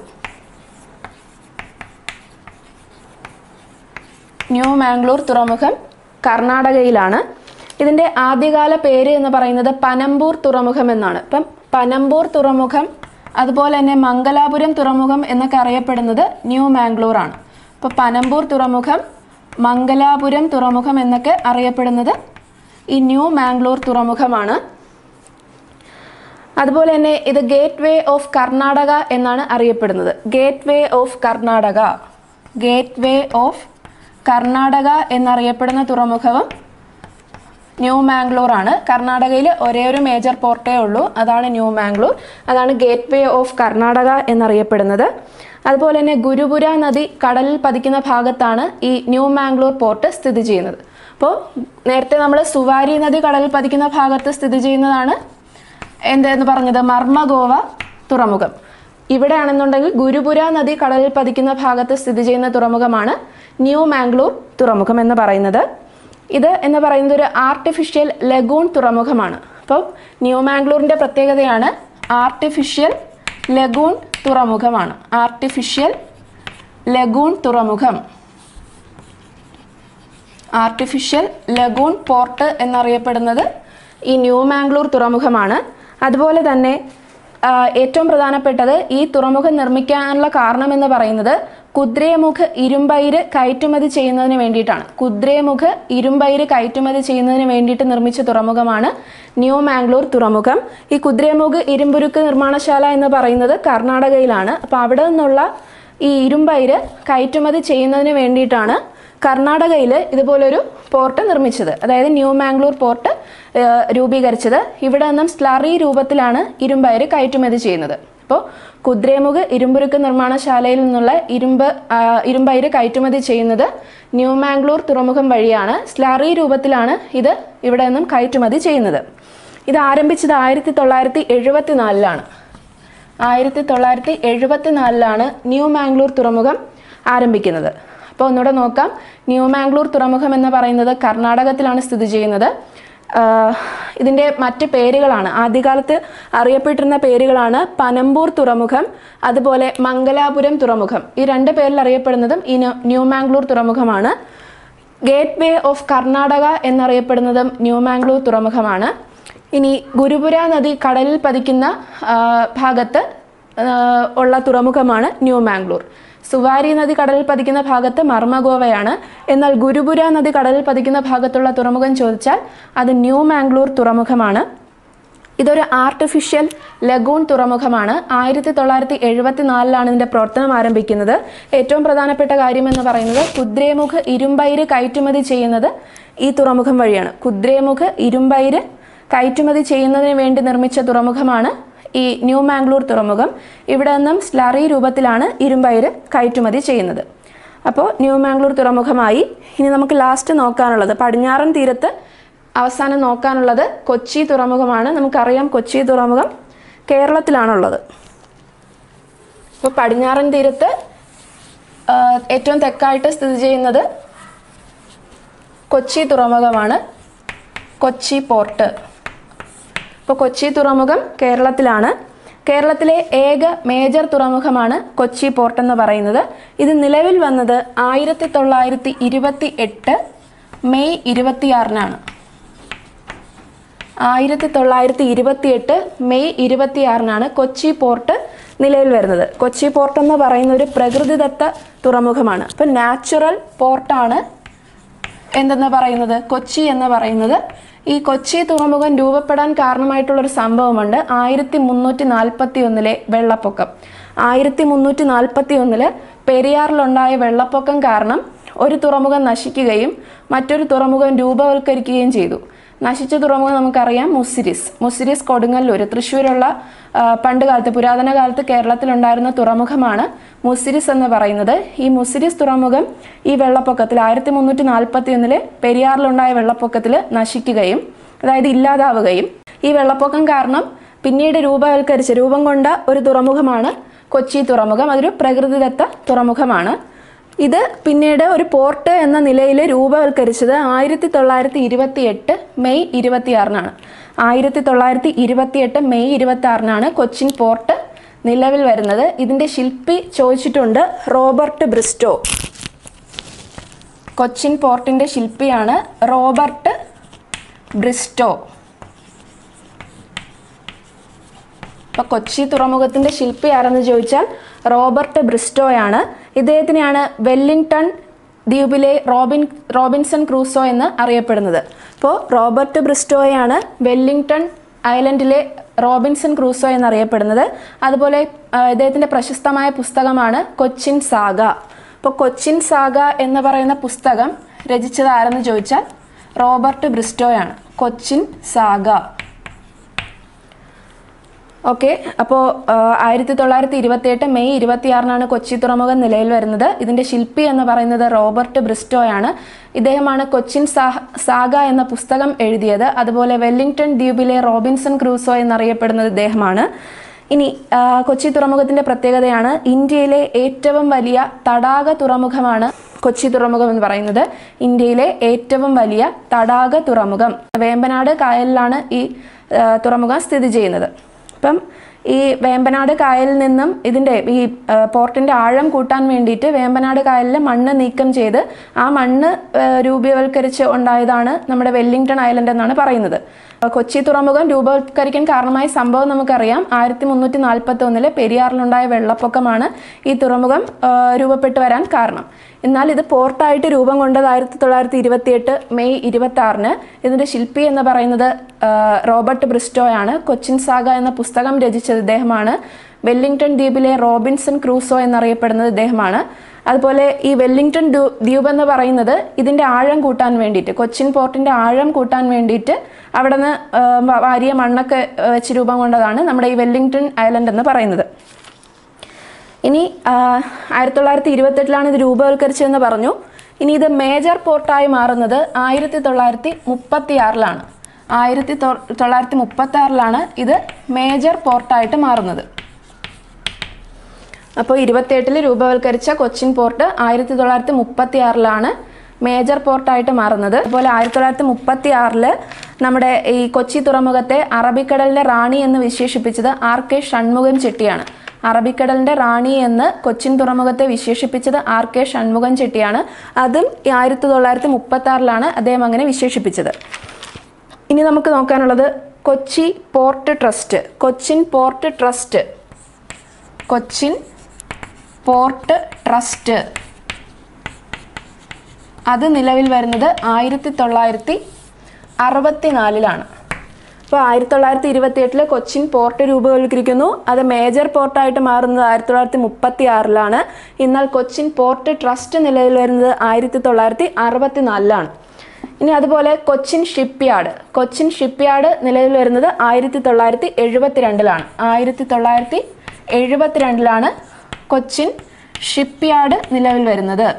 ന്യൂ മാംഗ്ലൂർ തുറമുഖം കർണാടകയിലാണ് ഇതിൻ്റെ ആദ്യകാല പേര് എന്ന് പറയുന്നത് പനമ്പൂർ തുറമുഖം എന്നാണ് ഇപ്പം പനമ്പൂർ തുറമുഖം അതുപോലെ തന്നെ മംഗലാപുരം തുറമുഖം എന്നൊക്കെ അറിയപ്പെടുന്നത് ന്യൂ മാംഗ്ലൂർ ആണ് അപ്പോൾ പനമ്പൂർ തുറമുഖം മംഗലാപുരം തുറമുഖം എന്നൊക്കെ അറിയപ്പെടുന്നത് ഈ ന്യൂ മാംഗ്ലൂർ തുറമുഖമാണ് അതുപോലെ തന്നെ ഇത് ഗേറ്റ് വേ ഓഫ് കർണാടക എന്നാണ് അറിയപ്പെടുന്നത് gateway of Karnataka gateway of Karnataka എന്നറിയപ്പെടുന്ന തുറമുഖവും ന്യൂ മാംഗ്ലൂർ ആണ് കർണാടകയിൽ ഒരേ ഒരു മേജർ പോർട്ടേ ഉള്ളൂ അതാണ് ന്യൂ മാംഗ്ലൂർ അതാണ് ഗേറ്റ് വേ ഓഫ് കർണാടക എന്നറിയപ്പെടുന്നത് അതുപോലെ തന്നെ ഗുരുപുര നദി കടലിൽ പതിക്കുന്ന ഭാഗത്താണ് ഈ ന്യൂ മാംഗ്ലൂർ പോർട്ട് സ്ഥിതി ചെയ്യുന്നത് അപ്പോൾ നേരത്തെ നമ്മൾ സുവാരി നദി കടലിൽ പതിക്കുന്ന ഭാഗത്ത് സ്ഥിതി ചെയ്യുന്നതാണ് എന്തെന്ന് പറഞ്ഞത് മർമഗോവ തുറമുഖം ഇവിടെ ആണെന്നുണ്ടെങ്കിൽ ഗുരുപുര നദി കടലിൽ പതിക്കുന്ന ഭാഗത്ത് സ്ഥിതി ചെയ്യുന്ന തുറമുഖമാണ് ന്യൂ മാംഗ്ലൂർ തുറമുഖം എന്ന് പറയുന്നത് ഇത് എന്ന് പറയുന്നത് ഒരു ആർട്ടിഫിഷ്യൽ ലഗൂൺ തുറമുഖമാണ് അപ്പോൾ ന്യൂ മാംഗ്ലൂരിൻ്റെ പ്രത്യേകതയാണ് ആർട്ടിഫിഷ്യൽ ലഗൂൺ തുറമുഖമാണ് ആർട്ടിഫിഷ്യൽ ലഗൂൺ തുറമുഖം ആർട്ടിഫിഷ്യൽ ലഗൂൺ പോർട്ട് എന്നറിയപ്പെടുന്നത് ഈ ന്യൂ മാംഗ്ലൂർ തുറമുഖമാണ് അതുപോലെ തന്നെ ആ, ഏറ്റവും പ്രധാനപ്പെട്ടത് ഈ തുറമുഖം നിർമ്മിക്കാനുള്ള കാരണം എന്ന് പറയുന്നത് കുദ്രേമുഖ് ഇരുമ്പയിര് കയറ്റുമതി ചെയ്യുന്നതിന് വേണ്ടിയിട്ടാണ് കുദ്രേമുഖ് ഇരുമ്പയിര് കയറ്റുമതി ചെയ്യുന്നതിന് വേണ്ടിയിട്ട് നിർമ്മിച്ച തുറമുഖമാണ് ന്യൂ മാംഗ്ലൂർ തുറമുഖം ഈ കുദ്രേമുഖ് ഇരുമ്പുരുക്ക് നിർമ്മാണശാല എന്ന് പറയുന്നത് കർണാടകയിലാണ് അപ്പോൾ അവിടെ നിന്നുള്ള ഈ ഇരുമ്പയിര് കയറ്റുമതി ചെയ്യുന്നതിന് വേണ്ടിയിട്ടാണ് കർണാടകയിൽ ഇതുപോലൊരു പോർട്ട് നിർമ്മിച്ചത് അതായത് ന്യൂ മാംഗ്ലൂർ പോർട്ട് ഏഹ്, രൂപീകരിച്ചത് ഇവിടെ നിന്നും സ്ലറി രൂപത്തിലാണ് ഇരുമ്പയര് കയറ്റുമതി ചെയ്യുന്നത് അപ്പോൾ കുദ്രേമുഖ് ഇരുമ്പുരുക്ക് നിർമ്മാണശാലയിൽ നിന്നുള്ള ഇരുമ്പ് ആ, ഇരുമ്പയിര് കയറ്റുമതി ചെയ്യുന്നത് ന്യൂ മാംഗ്ലൂർ തുറമുഖം വഴിയാണ് സ്ലറി രൂപത്തിലാണ് ഇത് ഇവിടെ നിന്നും കയറ്റുമതി ചെയ്യുന്നത് ഇത് ആരംഭിച്ചത് ആയിരത്തി തൊള്ളായിരത്തി എഴുപത്തി നാലിലാണ് ആയിരത്തി തൊള്ളായിരത്തി എഴുപത്തി നാലിലാണ് ന്യൂ മാംഗ്ലൂർ തുറമുഖം ആരംഭിക്കുന്നത് അപ്പോൾ ഒന്നുകൂടെ നോക്കാം ന്യൂ മാംഗ്ലൂർ തുറമുഖം എന്ന് പറയുന്നത് കർണാടകത്തിലാണ് സ്ഥിതി ചെയ്യുന്നത് ആഹ് ഇതിൻ്റെ മറ്റ് പേരുകളാണ് ആദ്യകാലത്ത് അറിയപ്പെട്ടിരുന്ന പേരുകളാണ് പനമ്പൂർ തുറമുഖം അതുപോലെ മംഗലാപുരം തുറമുഖം ഈ രണ്ട് പേരിൽ അറിയപ്പെടുന്നതും ഈ ന്യൂ- ന്യൂ മാംഗ്ലൂർ തുറമുഖമാണ് ഗേറ്റ് വേ ഓഫ് കർണാടക എന്നറിയപ്പെടുന്നതും ന്യൂ മാംഗ്ലൂർ തുറമുഖമാണ് ഇനി ഗുരുപുര നദി കടലിൽ പതിക്കുന്ന ആ, ഭാഗത്ത് ആ, ഉള്ള തുറമുഖമാണ് ന്യൂ മാംഗ്ലൂർ സുവാരി നദി കടലിൽ പതിക്കുന്ന ഭാഗത്ത് മർമഗോവയാണ് എന്നാൽ ഗുരുപുര നദി കടലിൽ പതിക്കുന്ന ഭാഗത്തുള്ള തുറമുഖം ചോദിച്ചാൽ അത് ന്യൂ മാംഗ്ലൂർ തുറമുഖമാണ് ഇതൊരു ആർട്ടിഫിഷ്യൽ ലഗൂൺ തുറമുഖമാണ് ആയിരത്തി തൊള്ളായിരത്തി എഴുപത്തി നാലിലാണ് ഇതിൻ്റെ പ്രവർത്തനം ആരംഭിക്കുന്നത് ഏറ്റവും പ്രധാനപ്പെട്ട കാര്യം എന്ന് പറയുന്നത് കുദ്രേമുഖ് ഇരുമ്പയിര് കയറ്റുമതി ചെയ്യുന്നത് ഈ തുറമുഖം വഴിയാണ് കുദ്രേമുഖ് ഇരുമ്പയിര് കയറ്റുമതി ചെയ്യുന്നതിന് വേണ്ടി നിർമ്മിച്ച തുറമുഖമാണ് ഈ ന്യൂ മാംഗ്ലൂർ തുറമുഖം ഇവിടെ നിന്നും സ്ലറി രൂപത്തിലാണ് ഇരുമ്പയിര് കയറ്റുമതി ചെയ്യുന്നത് അപ്പോൾ ന്യൂ മാംഗ്ലൂർ തുറമുഖമായി ഇനി നമുക്ക് ലാസ്റ്റ് നോക്കാനുള്ളത് പടിഞ്ഞാറൻ തീരത്ത് അവസാനം നോക്കാനുള്ളത് കൊച്ചി തുറമുഖമാണ് നമുക്കറിയാം കൊച്ചി തുറമുഖം കേരളത്തിലാണുള്ളത് ഇപ്പോൾ പടിഞ്ഞാറൻ തീരത്ത് ആ, ഏറ്റവും തെക്കായിട്ട് സ്ഥിതി ചെയ്യുന്നത് കൊച്ചി തുറമുഖമാണ് കൊച്ചി പോർട്ട് ഇപ്പോൾ കൊച്ചി തുറമുഖം കേരളത്തിലാണ് കേരളത്തിലെ ഏക മേജർ തുറമുഖമാണ് കൊച്ചി പോർട്ട് എന്ന് പറയുന്നത് ഇത് നിലവിൽ വന്നത് ആയിരത്തി തൊള്ളായിരത്തി ഇരുപത്തി എട്ട് മെയ് ഇരുപത്തിയാറിനാണ് ആയിരത്തി തൊള്ളായിരത്തി ഇരുപത്തി എട്ട് മെയ് ഇരുപത്തിയാറിനാണ് കൊച്ചി പോർട്ട് നിലവിൽ വരുന്നത് കൊച്ചി പോർട്ട് എന്ന് പറയുന്ന ഒരു പ്രകൃതിദത്ത തുറമുഖമാണ് അപ്പം നാച്ചുറൽ പോർട്ടാണ് എന്തെന്ന് പറയുന്നത് കൊച്ചി എന്ന് പറയുന്നത് ഈ കൊച്ചി തുറമുഖം രൂപപ്പെടാൻ കാരണമായിട്ടുള്ളൊരു സംഭവമുണ്ട് ആയിരത്തി മുന്നൂറ്റി നാൽപ്പത്തി ഒന്നിലെ വെള്ളപ്പൊക്കം ആയിരത്തി മുന്നൂറ്റി നാൽപ്പത്തി ഒന്നില് പെരിയാറിലുണ്ടായ വെള്ളപ്പൊക്കം കാരണം ഒരു തുറമുഖം നശിക്കുകയും മറ്റൊരു തുറമുഖം രൂപവൽക്കരിക്കുകയും ചെയ്തു നശിച്ച തുറമുഖം നമുക്കറിയാം മുസിരിസ് മുസിരിസ് കൊടുങ്ങല്ലൂർ തൃശ്ശൂരുള്ള ആ, പണ്ട് കാലത്ത് പുരാതന കാലത്ത് കേരളത്തിലുണ്ടായിരുന്ന തുറമുഖമാണ് മുസിരിസ് എന്ന് പറയുന്നത് ഈ മുസിരിസ് തുറമുഖം ഈ വെള്ളപ്പൊക്കത്തിൽ ആയിരത്തി മുന്നൂറ്റി നാൽപ്പത്തി ഒന്നില് പെരിയാറിലുണ്ടായ വെള്ളപ്പൊക്കത്തിൽ നശിക്കുകയും അതായത് ഇല്ലാതാവുകയും ഈ വെള്ളപ്പൊക്കം കാരണം പിന്നീട് രൂപവൽക്കരിച്ച രൂപം കൊണ്ട ഒരു തുറമുഖമാണ് കൊച്ചി തുറമുഖം അതൊരു പ്രകൃതിദത്ത തുറമുഖമാണ് ഇത് പിന്നീട് ഒരു പോർട്ട് എന്ന നിലയിൽ രൂപവൽക്കരിച്ചത് ആയിരത്തി തൊള്ളായിരത്തി ഇരുപത്തി എട്ട് മെയ് ഇരുപത്തിയാറിനാണ് ആയിരത്തി തൊള്ളായിരത്തി ഇരുപത്തി എട്ട് മെയ് ഇരുപത്തി ആറിനാണ് കൊച്ചിൻ പോർട്ട് നിലവിൽ വരുന്നത് ഇതിൻ്റെ ശില്പി ചോദിച്ചിട്ടുണ്ട് റോബർട്ട് ബ്രിസ്റ്റോ കൊച്ചിൻ പോർട്ടിൻ്റെ ശില്പിയാണ് റോബർട്ട് ബ്രിസ്റ്റോ ഇപ്പൊ കൊച്ചി തുറമുഖത്തിന്റെ ശില്പി ആരെന്ന് ചോദിച്ചാൽ റോബർട്ട് ബ്രിസ്റ്റോയാണ് ഇദ്ദേഹത്തിനെയാണ് വെല്ലിംഗ്ടൺ ദ്വീപിലെ റോബിൻ റോബിൻസൺ ക്രൂസോ എന്ന് അറിയപ്പെടുന്നത് അപ്പോൾ റോബർട്ട് ബ്രിസ്റ്റോയാണ് വെല്ലിംഗ്ടൺ ഐലൻഡിലെ റോബിൻസൺ ക്രൂസോ എന്നറിയപ്പെടുന്നത് അതുപോലെ ആ, ഇദ്ദേഹത്തിന്റെ പ്രശസ്തമായ പുസ്തകമാണ് കൊച്ചിൻ സാഗ അപ്പോൾ കൊച്ചിൻ സാഗ എന്ന് പറയുന്ന പുസ്തകം രചിച്ചത് ആരെന്ന് ചോദിച്ചാൽ റോബർട്ട് ബ്രിസ്റ്റോയാണ് കൊച്ചിൻ സാഗ ഓക്കെ അപ്പോൾ ആയിരത്തി തൊള്ളായിരത്തി ഇരുപത്തി എട്ട് മെയ് ഇരുപത്തിയാറിനാണ് കൊച്ചി തുറമുഖം നിലയിൽ വരുന്നത് ഇതിന്റെ ശില്പി എന്ന് പറയുന്നത് റോബർട്ട് ബ്രിസ്റ്റോയാണ് ഇദ്ദേഹമാണ് കൊച്ചിൻ സാഹ- സാഗ എന്ന പുസ്തകം എഴുതിയത് അതുപോലെ വെല്ലിംഗ്ടൺ ദ്വീപിലെ റോബിൻസൺ ക്രൂസോ എന്നറിയപ്പെടുന്നത് ഇദ്ദേഹമാണ് ഇനി ആ, കൊച്ചി തുറമുഖത്തിന്റെ പ്രത്യേകതയാണ് ഇന്ത്യയിലെ ഏറ്റവും വലിയ തടാക തുറമുഖമാണ് കൊച്ചി തുറമുഖം എന്ന് പറയുന്നത് ഇന്ത്യയിലെ ഏറ്റവും വലിയ തടാക തുറമുഖം വേമ്പനാട് കായലിലാണ് ഈ ആ, തുറമുഖം സ്ഥിതി ചെയ്യുന്നത് അപ്പം ഈ വേമ്പനാട് കായലിൽ നിന്നും ഇതിൻ്റെ ഈ ആ, പോർട്ടിൻ്റെ ആഴം കൂട്ടാൻ വേണ്ടിയിട്ട് വേമ്പനാട് കായലിലെ മണ്ണ് നീക്കം ചെയ്ത് ആ മണ്ണ് ആ, രൂപവൽക്കരിച്ച് ഉണ്ടായതാണ് നമ്മുടെ വെല്ലിംഗ്ടൺ ഐലൻഡ് എന്നാണ് പറയുന്നത് ആ, കൊച്ചി തുറമുഖം രൂപവത്കരിക്കാൻ കാരണമായ സംഭവം നമുക്കറിയാം ആയിരത്തി മുന്നൂറ്റി നാൽപ്പത്തി ഒന്നിലെ പെരിയാറിലുണ്ടായ വെള്ളപ്പൊക്കമാണ് ഈ തുറമുഖം ആ, രൂപപ്പെട്ടു വരാൻ കാരണം എന്നാൽ ഇത് പോർട്ടായിട്ട് രൂപം കൊണ്ടത് ആയിരത്തി തൊള്ളായിരത്തി ഇരുപത്തി എട്ട് മെയ് ഇരുപത്തി ആറിന് ഇതിൻ്റെ ശില്പി എന്ന് പറയുന്നത് ആ, റോബർട്ട് ബ്രിസ്റ്റോയാണ് കൊച്ചിൻ സാഗ എന്ന പുസ്തകം രചിച്ചത് ഇദ്ദേഹമാണ് വെല്ലിംഗ്ടൺ ദ്വീപിലെ റോബിൻസൺ ക്രൂസോ എന്നറിയപ്പെടുന്നത് ഇദ്ദേഹമാണ് അതുപോലെ ഈ വെല്ലിംഗ്ടൺ ദ്വീ- ദ്വീപ് എന്ന് പറയുന്നത് ഇതിൻ്റെ ആഴം കൂട്ടാൻ വേണ്ടിയിട്ട് കൊച്ചിൻ പോർട്ടിൻ്റെ ആഴം കൂട്ടാൻ വേണ്ടിയിട്ട് അവിടെ നിന്ന് വാരിയ മണ്ണൊക്കെ ആ, വെച്ച് രൂപം കൊണ്ടതാണ് നമ്മുടെ ഈ വെല്ലിംഗ്ടൺ ഐലൻഡ് എന്ന് പറയുന്നത് ഇനി ആ, ആയിരത്തി തൊള്ളായിരത്തി ഇരുപത്തെട്ടിലാണ് ഇത് രൂപവൽക്കരിച്ചതെന്ന് പറഞ്ഞു ഇനി ഇത് മേജർ പോർട്ടായി മാറുന്നത് ആയിരത്തി തൊള്ളായിരത്തി മുപ്പത്തി ആറിലാണ് ആയിരത്തി തൊ- തൊള്ളായിരത്തി മുപ്പത്തി ആറിലാണ് ഇത് മേജർ പോർട്ടായിട്ട് മാറുന്നത് അപ്പോൾ ഇരുപത്തിയെട്ടിൽ രൂപവൽക്കരിച്ച കൊച്ചിൻ പോർട്ട് ആയിരത്തി തൊള്ളായിരത്തി മുപ്പത്തി ആറിലാണ് മേജർ പോർട്ടായിട്ട് മാറുന്നത് അതുപോലെ ആയിരത്തി തൊള്ളായിരത്തി മുപ്പത്തി ആറില് നമ്മുടെ ഈ കൊച്ചി തുറമുഖത്തെ അറബിക്കടലിന്റെ റാണി എന്ന് വിശേഷിപ്പിച്ചത് ആർ കെ ഷൺമുഖൻ ചെട്ടിയാണ് അറബിക്കടലിന്റെ റാണി എന്ന് കൊച്ചിൻ തുറമുഖത്തെ വിശേഷിപ്പിച്ചത് ആർ കെ ഷൺമുഖൻ ചെട്ടിയാണ് അതും ഈ ആയിരത്തി തൊള്ളായിരത്തി മുപ്പത്തി ആറിലാണ് അദ്ദേഹം അങ്ങനെ വിശേഷിപ്പിച്ചത് ഇനി നമുക്ക് നോക്കാനുള്ളത് Kochi port trust Cochin port trust Cochin port trust അത് നിലവിൽ വരുന്നത് ആയിരത്തി തൊള്ളായിരത്തി അറുപത്തിനാലിലാണ് അപ്പോൾ ആയിരത്തി തൊള്ളായിരത്തി ഇരുപത്തി എട്ടില് കൊച്ചിൻ പോർട്ട് രൂപവൽക്കരിക്കുന്നു അത് മേജർ പോർട്ടായിട്ട് മാറുന്നത് ആയിരത്തി തൊള്ളായിരത്തി മുപ്പത്തി ആറിലാണ് എന്നാൽ കൊച്ചിൻ പോർട്ട് ട്രസ്റ്റ് നിലവിൽ വരുന്നത് ആയിരത്തി തൊള്ളായിരത്തി അറുപത്തിനാലിലാണ് ഇനി അതുപോലെ കൊച്ചിൻ ഷിപ്പ്യാർഡ് കൊച്ചിൻ ഷിപ്പ്യാർഡ് നിലവിൽ വരുന്നത് ആയിരത്തി തൊള്ളായിരത്തി എഴുപത്തിരണ്ടിലാണ് ആയിരത്തി തൊള്ളായിരത്തി എഴുപത്തിരണ്ടിലാണ് കൊച്ചിൻ ഷിപ്പ്യാർഡ് നിലവിൽ വരുന്നത്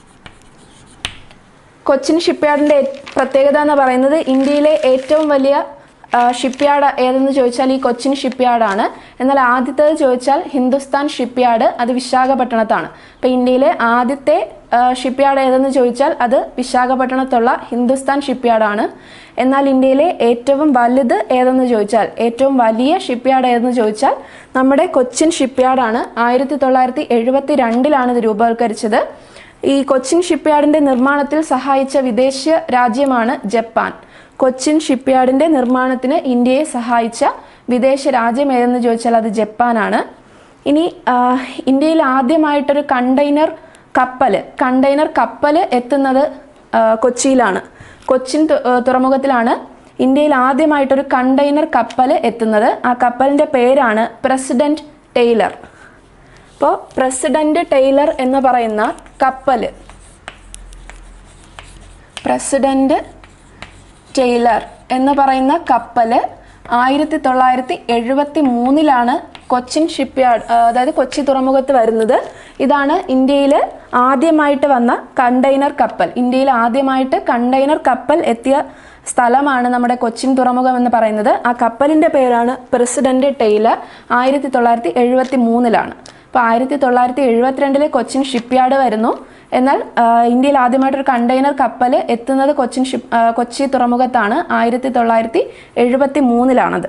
കൊച്ചിൻ ഷിപ്പ്യാർഡിൻ്റെ പ്രത്യേകത എന്ന് പറയുന്നത് ഇന്ത്യയിലെ ഏറ്റവും വലിയ ഷിപ്പ്യാർഡ് ഏതെന്ന് ചോദിച്ചാൽ ഈ കൊച്ചിൻ ഷിപ്പ്യാർഡാണ് എന്നാൽ ആദ്യത്തേത് ചോദിച്ചാൽ ഹിന്ദുസ്ഥാൻ ഷിപ്പ്യാർഡ് അത് വിശാഖപട്ടണത്താണ് അപ്പോൾ ഇന്ത്യയിലെ ആദ്യത്തെ ഷിപ്പ്യാർഡ് ഏതെന്ന് ചോദിച്ചാൽ അത് വിശാഖപട്ടണത്തുള്ള ഹിന്ദുസ്ഥാൻ ഷിപ്പ്യാർഡാണ് എന്നാൽ ഇന്ത്യയിലെ ഏറ്റവും വലുത് ഏതെന്ന് ചോദിച്ചാൽ ഏറ്റവും വലിയ ഷിപ്പ്യാർഡ് ഏതെന്ന് ചോദിച്ചാൽ നമ്മുടെ കൊച്ചിൻ ഷിപ്പ്യാർഡാണ് ആയിരത്തി തൊള്ളായിരത്തി എഴുപത്തി രണ്ടിലാണ് ഇത് രൂപവൽക്കരിച്ചത് ഈ കൊച്ചിൻ ഷിപ്പ്യാർഡിന്റെ നിർമ്മാണത്തിൽ സഹായിച്ച വിദേശ രാജ്യമാണ് ജപ്പാൻ കൊച്ചിൻ ഷിപ്പ്യാർഡിന്റെ നിർമ്മാണത്തിന് ഇന്ത്യയെ സഹായിച്ച വിദേശ രാജ്യം ഏതെന്ന് ചോദിച്ചാൽ അത് ജപ്പാനാണ് ഇനി ആ, ഇന്ത്യയിൽ ആദ്യമായിട്ടൊരു കണ്ടെയ്നർ കപ്പൽ കണ്ടെയ്നർ കപ്പൽ എത്തുന്നത് ആ, കൊച്ചിയിലാണ് കൊച്ചിൻ തു- ആ, തുറമുഖത്തിലാണ് ഇന്ത്യയിൽ ആദ്യമായിട്ടൊരു കണ്ടെയ്നർ കപ്പൽ എത്തുന്നത് ആ കപ്പലിൻ്റെ പേരാണ് പ്രസിഡന്റ് ടെയ്ലർ അപ്പോൾ പ്രസിഡന്റ് ടെയ്ലർ എന്ന് പറയുന്ന കപ്പൽ പ്രസിഡന്റ് ടെയ്ലർ എന്ന് പറയുന്ന കപ്പൽ ആയിരത്തി തൊള്ളായിരത്തി എഴുപത്തി മൂന്നിലാണ് കൊച്ചിൻ ഷിപ്പ്യാർഡ് അതായത് കൊച്ചി തുറമുഖത്ത് വരുന്നത് ഇതാണ് ഇന്ത്യയിൽ ആദ്യമായിട്ട് വന്ന കണ്ടെയ്നർ കപ്പൽ ഇന്ത്യയിൽ ആദ്യമായിട്ട് കണ്ടെയ്നർ കപ്പൽ എത്തിയ സ്ഥലമാണ് നമ്മുടെ കൊച്ചിൻ തുറമുഖം എന്ന് പറയുന്നത് ആ കപ്പലിൻ്റെ പേരാണ് പ്രസിഡന്റ് ടെയ്ലർ ആയിരത്തി തൊള്ളായിരത്തി എഴുപത്തി മൂന്നിലാണ് അപ്പോൾ ആയിരത്തി തൊള്ളായിരത്തി എഴുപത്തിരണ്ടില് കൊച്ചിൻ ഷിപ്പ്യാർഡ് വരുന്നു എന്നാൽ ആ, ഇന്ത്യയിൽ ആദ്യമായിട്ടൊരു കണ്ടെയ്നർ കപ്പൽ എത്തുന്നത് കൊച്ചിൻ ഷിപ്പ് ആ, കൊച്ചി തുറമുഖത്താണ് ആയിരത്തി തൊള്ളായിരത്തി എഴുപത്തി മൂന്നിലാണത്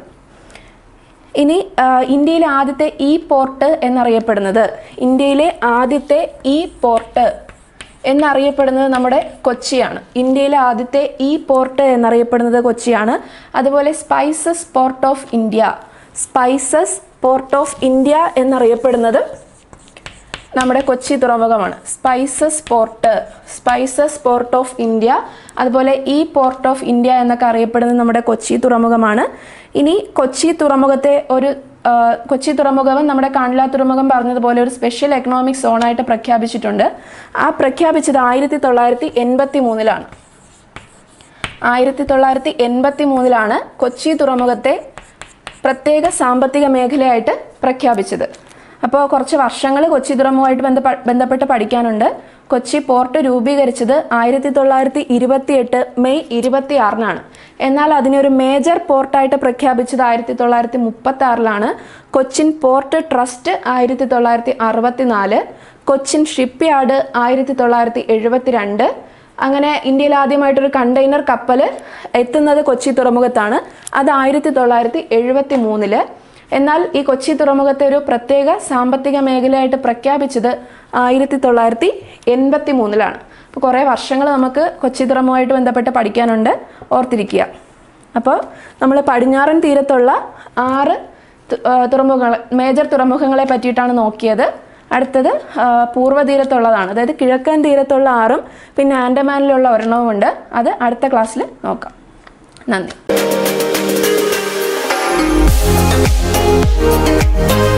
ഇനി ആ, ഇന്ത്യയിലെ ആദ്യത്തെ ഇ പോർട്ട് എന്നറിയപ്പെടുന്നത് ഇന്ത്യയിലെ ആദ്യത്തെ ഇ പോർട്ട് എന്നറിയപ്പെടുന്നത് നമ്മുടെ കൊച്ചിയാണ് ഇന്ത്യയിലെ ആദ്യത്തെ ഇ പോർട്ട് എന്നറിയപ്പെടുന്നത് കൊച്ചിയാണ് അതുപോലെ spices port of India spices port of India എന്നറിയപ്പെടുന്നത് നമ്മുടെ കൊച്ചി തുറമുഖമാണ് spices port spices port of India അതുപോലെ ഈ പോർട്ട് ഓഫ് ഇന്ത്യ എന്നൊക്കെ അറിയപ്പെടുന്നത് നമ്മുടെ കൊച്ചി തുറമുഖമാണ് ഇനി കൊച്ചി തുറമുഖത്തെ ഒരു ആ, കൊച്ചി തുറമുഖം നമ്മുടെ കാൺല തുറമുഖം പറഞ്ഞതുപോലെ ഒരു സ്പെഷ്യൽ എക്കണോമിക് സോണായിട്ട് പ്രഖ്യാപിച്ചിട്ടുണ്ട് ആ പ്രഖ്യാപിച്ചത് ആയിരത്തി തൊള്ളായിരത്തി എൺപത്തി മൂന്നിലാണ് ആയിരത്തി തൊള്ളായിരത്തി എൺപത്തി മൂന്നിലാണ് കൊച്ചി തുറമുഖത്തെ പ്രത്യേക സാമ്പത്തിക മേഖലയായിട്ട് പ്രഖ്യാപിച്ചത് അപ്പോൾ കുറച്ച് വർഷങ്ങൾ കൊച്ചി തുറമുഖമായിട്ട് ബന്ധപ്പെ ബന്ധപ്പെട്ട് പഠിക്കാനുണ്ട് കൊച്ചി പോർട്ട് രൂപീകരിച്ചത് ആയിരത്തി തൊള്ളായിരത്തി ഇരുപത്തിയെട്ട് മെയ് ഇരുപത്തി ആറിനാണ് എന്നാൽ അതിനെ ഒരു മേജർ പോർട്ടായിട്ട് പ്രഖ്യാപിച്ചത് ആയിരത്തി തൊള്ളായിരത്തി മുപ്പത്തി ആറിലാണ് കൊച്ചിൻ പോർട്ട് ട്രസ്റ്റ് ആയിരത്തി തൊള്ളായിരത്തി അറുപത്തിനാല് കൊച്ചിൻ ഷിപ്പ് യാർഡ് ആയിരത്തി തൊള്ളായിരത്തി എഴുപത്തിരണ്ട് അങ്ങനെ ഇന്ത്യയിൽ ആദ്യമായിട്ടൊരു കണ്ടെയ്നർ കപ്പൽ എത്തുന്നത് കൊച്ചി തുറമുഖത്താണ് അത് ആയിരത്തി തൊള്ളായിരത്തി എഴുപത്തി മൂന്നില് എന്നാൽ ഈ കൊച്ചി തുറമുഖത്തെ ഒരു പ്രത്യേക സാമ്പത്തിക മേഖലയായിട്ട് പ്രഖ്യാപിച്ചത് ആയിരത്തി തൊള്ളായിരത്തി എൺപത്തി മൂന്നിലാണ് അപ്പോൾ കുറേ വർഷങ്ങൾ നമുക്ക് കൊച്ചി തുറമുഖമായിട്ട് ബന്ധപ്പെട്ട് പഠിക്കാനുണ്ട് ഓർത്തിരിക്കുക അപ്പോൾ നമ്മൾ പടിഞ്ഞാറൻ തീരത്തുള്ള ആറ് തു- ആ, തുറമുഖങ്ങൾ മേജർ തുറമുഖങ്ങളെ പറ്റിയിട്ടാണ് നോക്കിയത് അടുത്തത് ആ, പൂർവ്വ തീരത്തുള്ളതാണ് അതായത് കിഴക്കൻ തീരത്തുള്ള ആറും പിന്നെ ആൻഡമാനിലുള്ള ഒരെണ്ണവും ഉണ്ട് അത് അടുത്ത ക്ലാസ്സിൽ നോക്കാം നന്ദി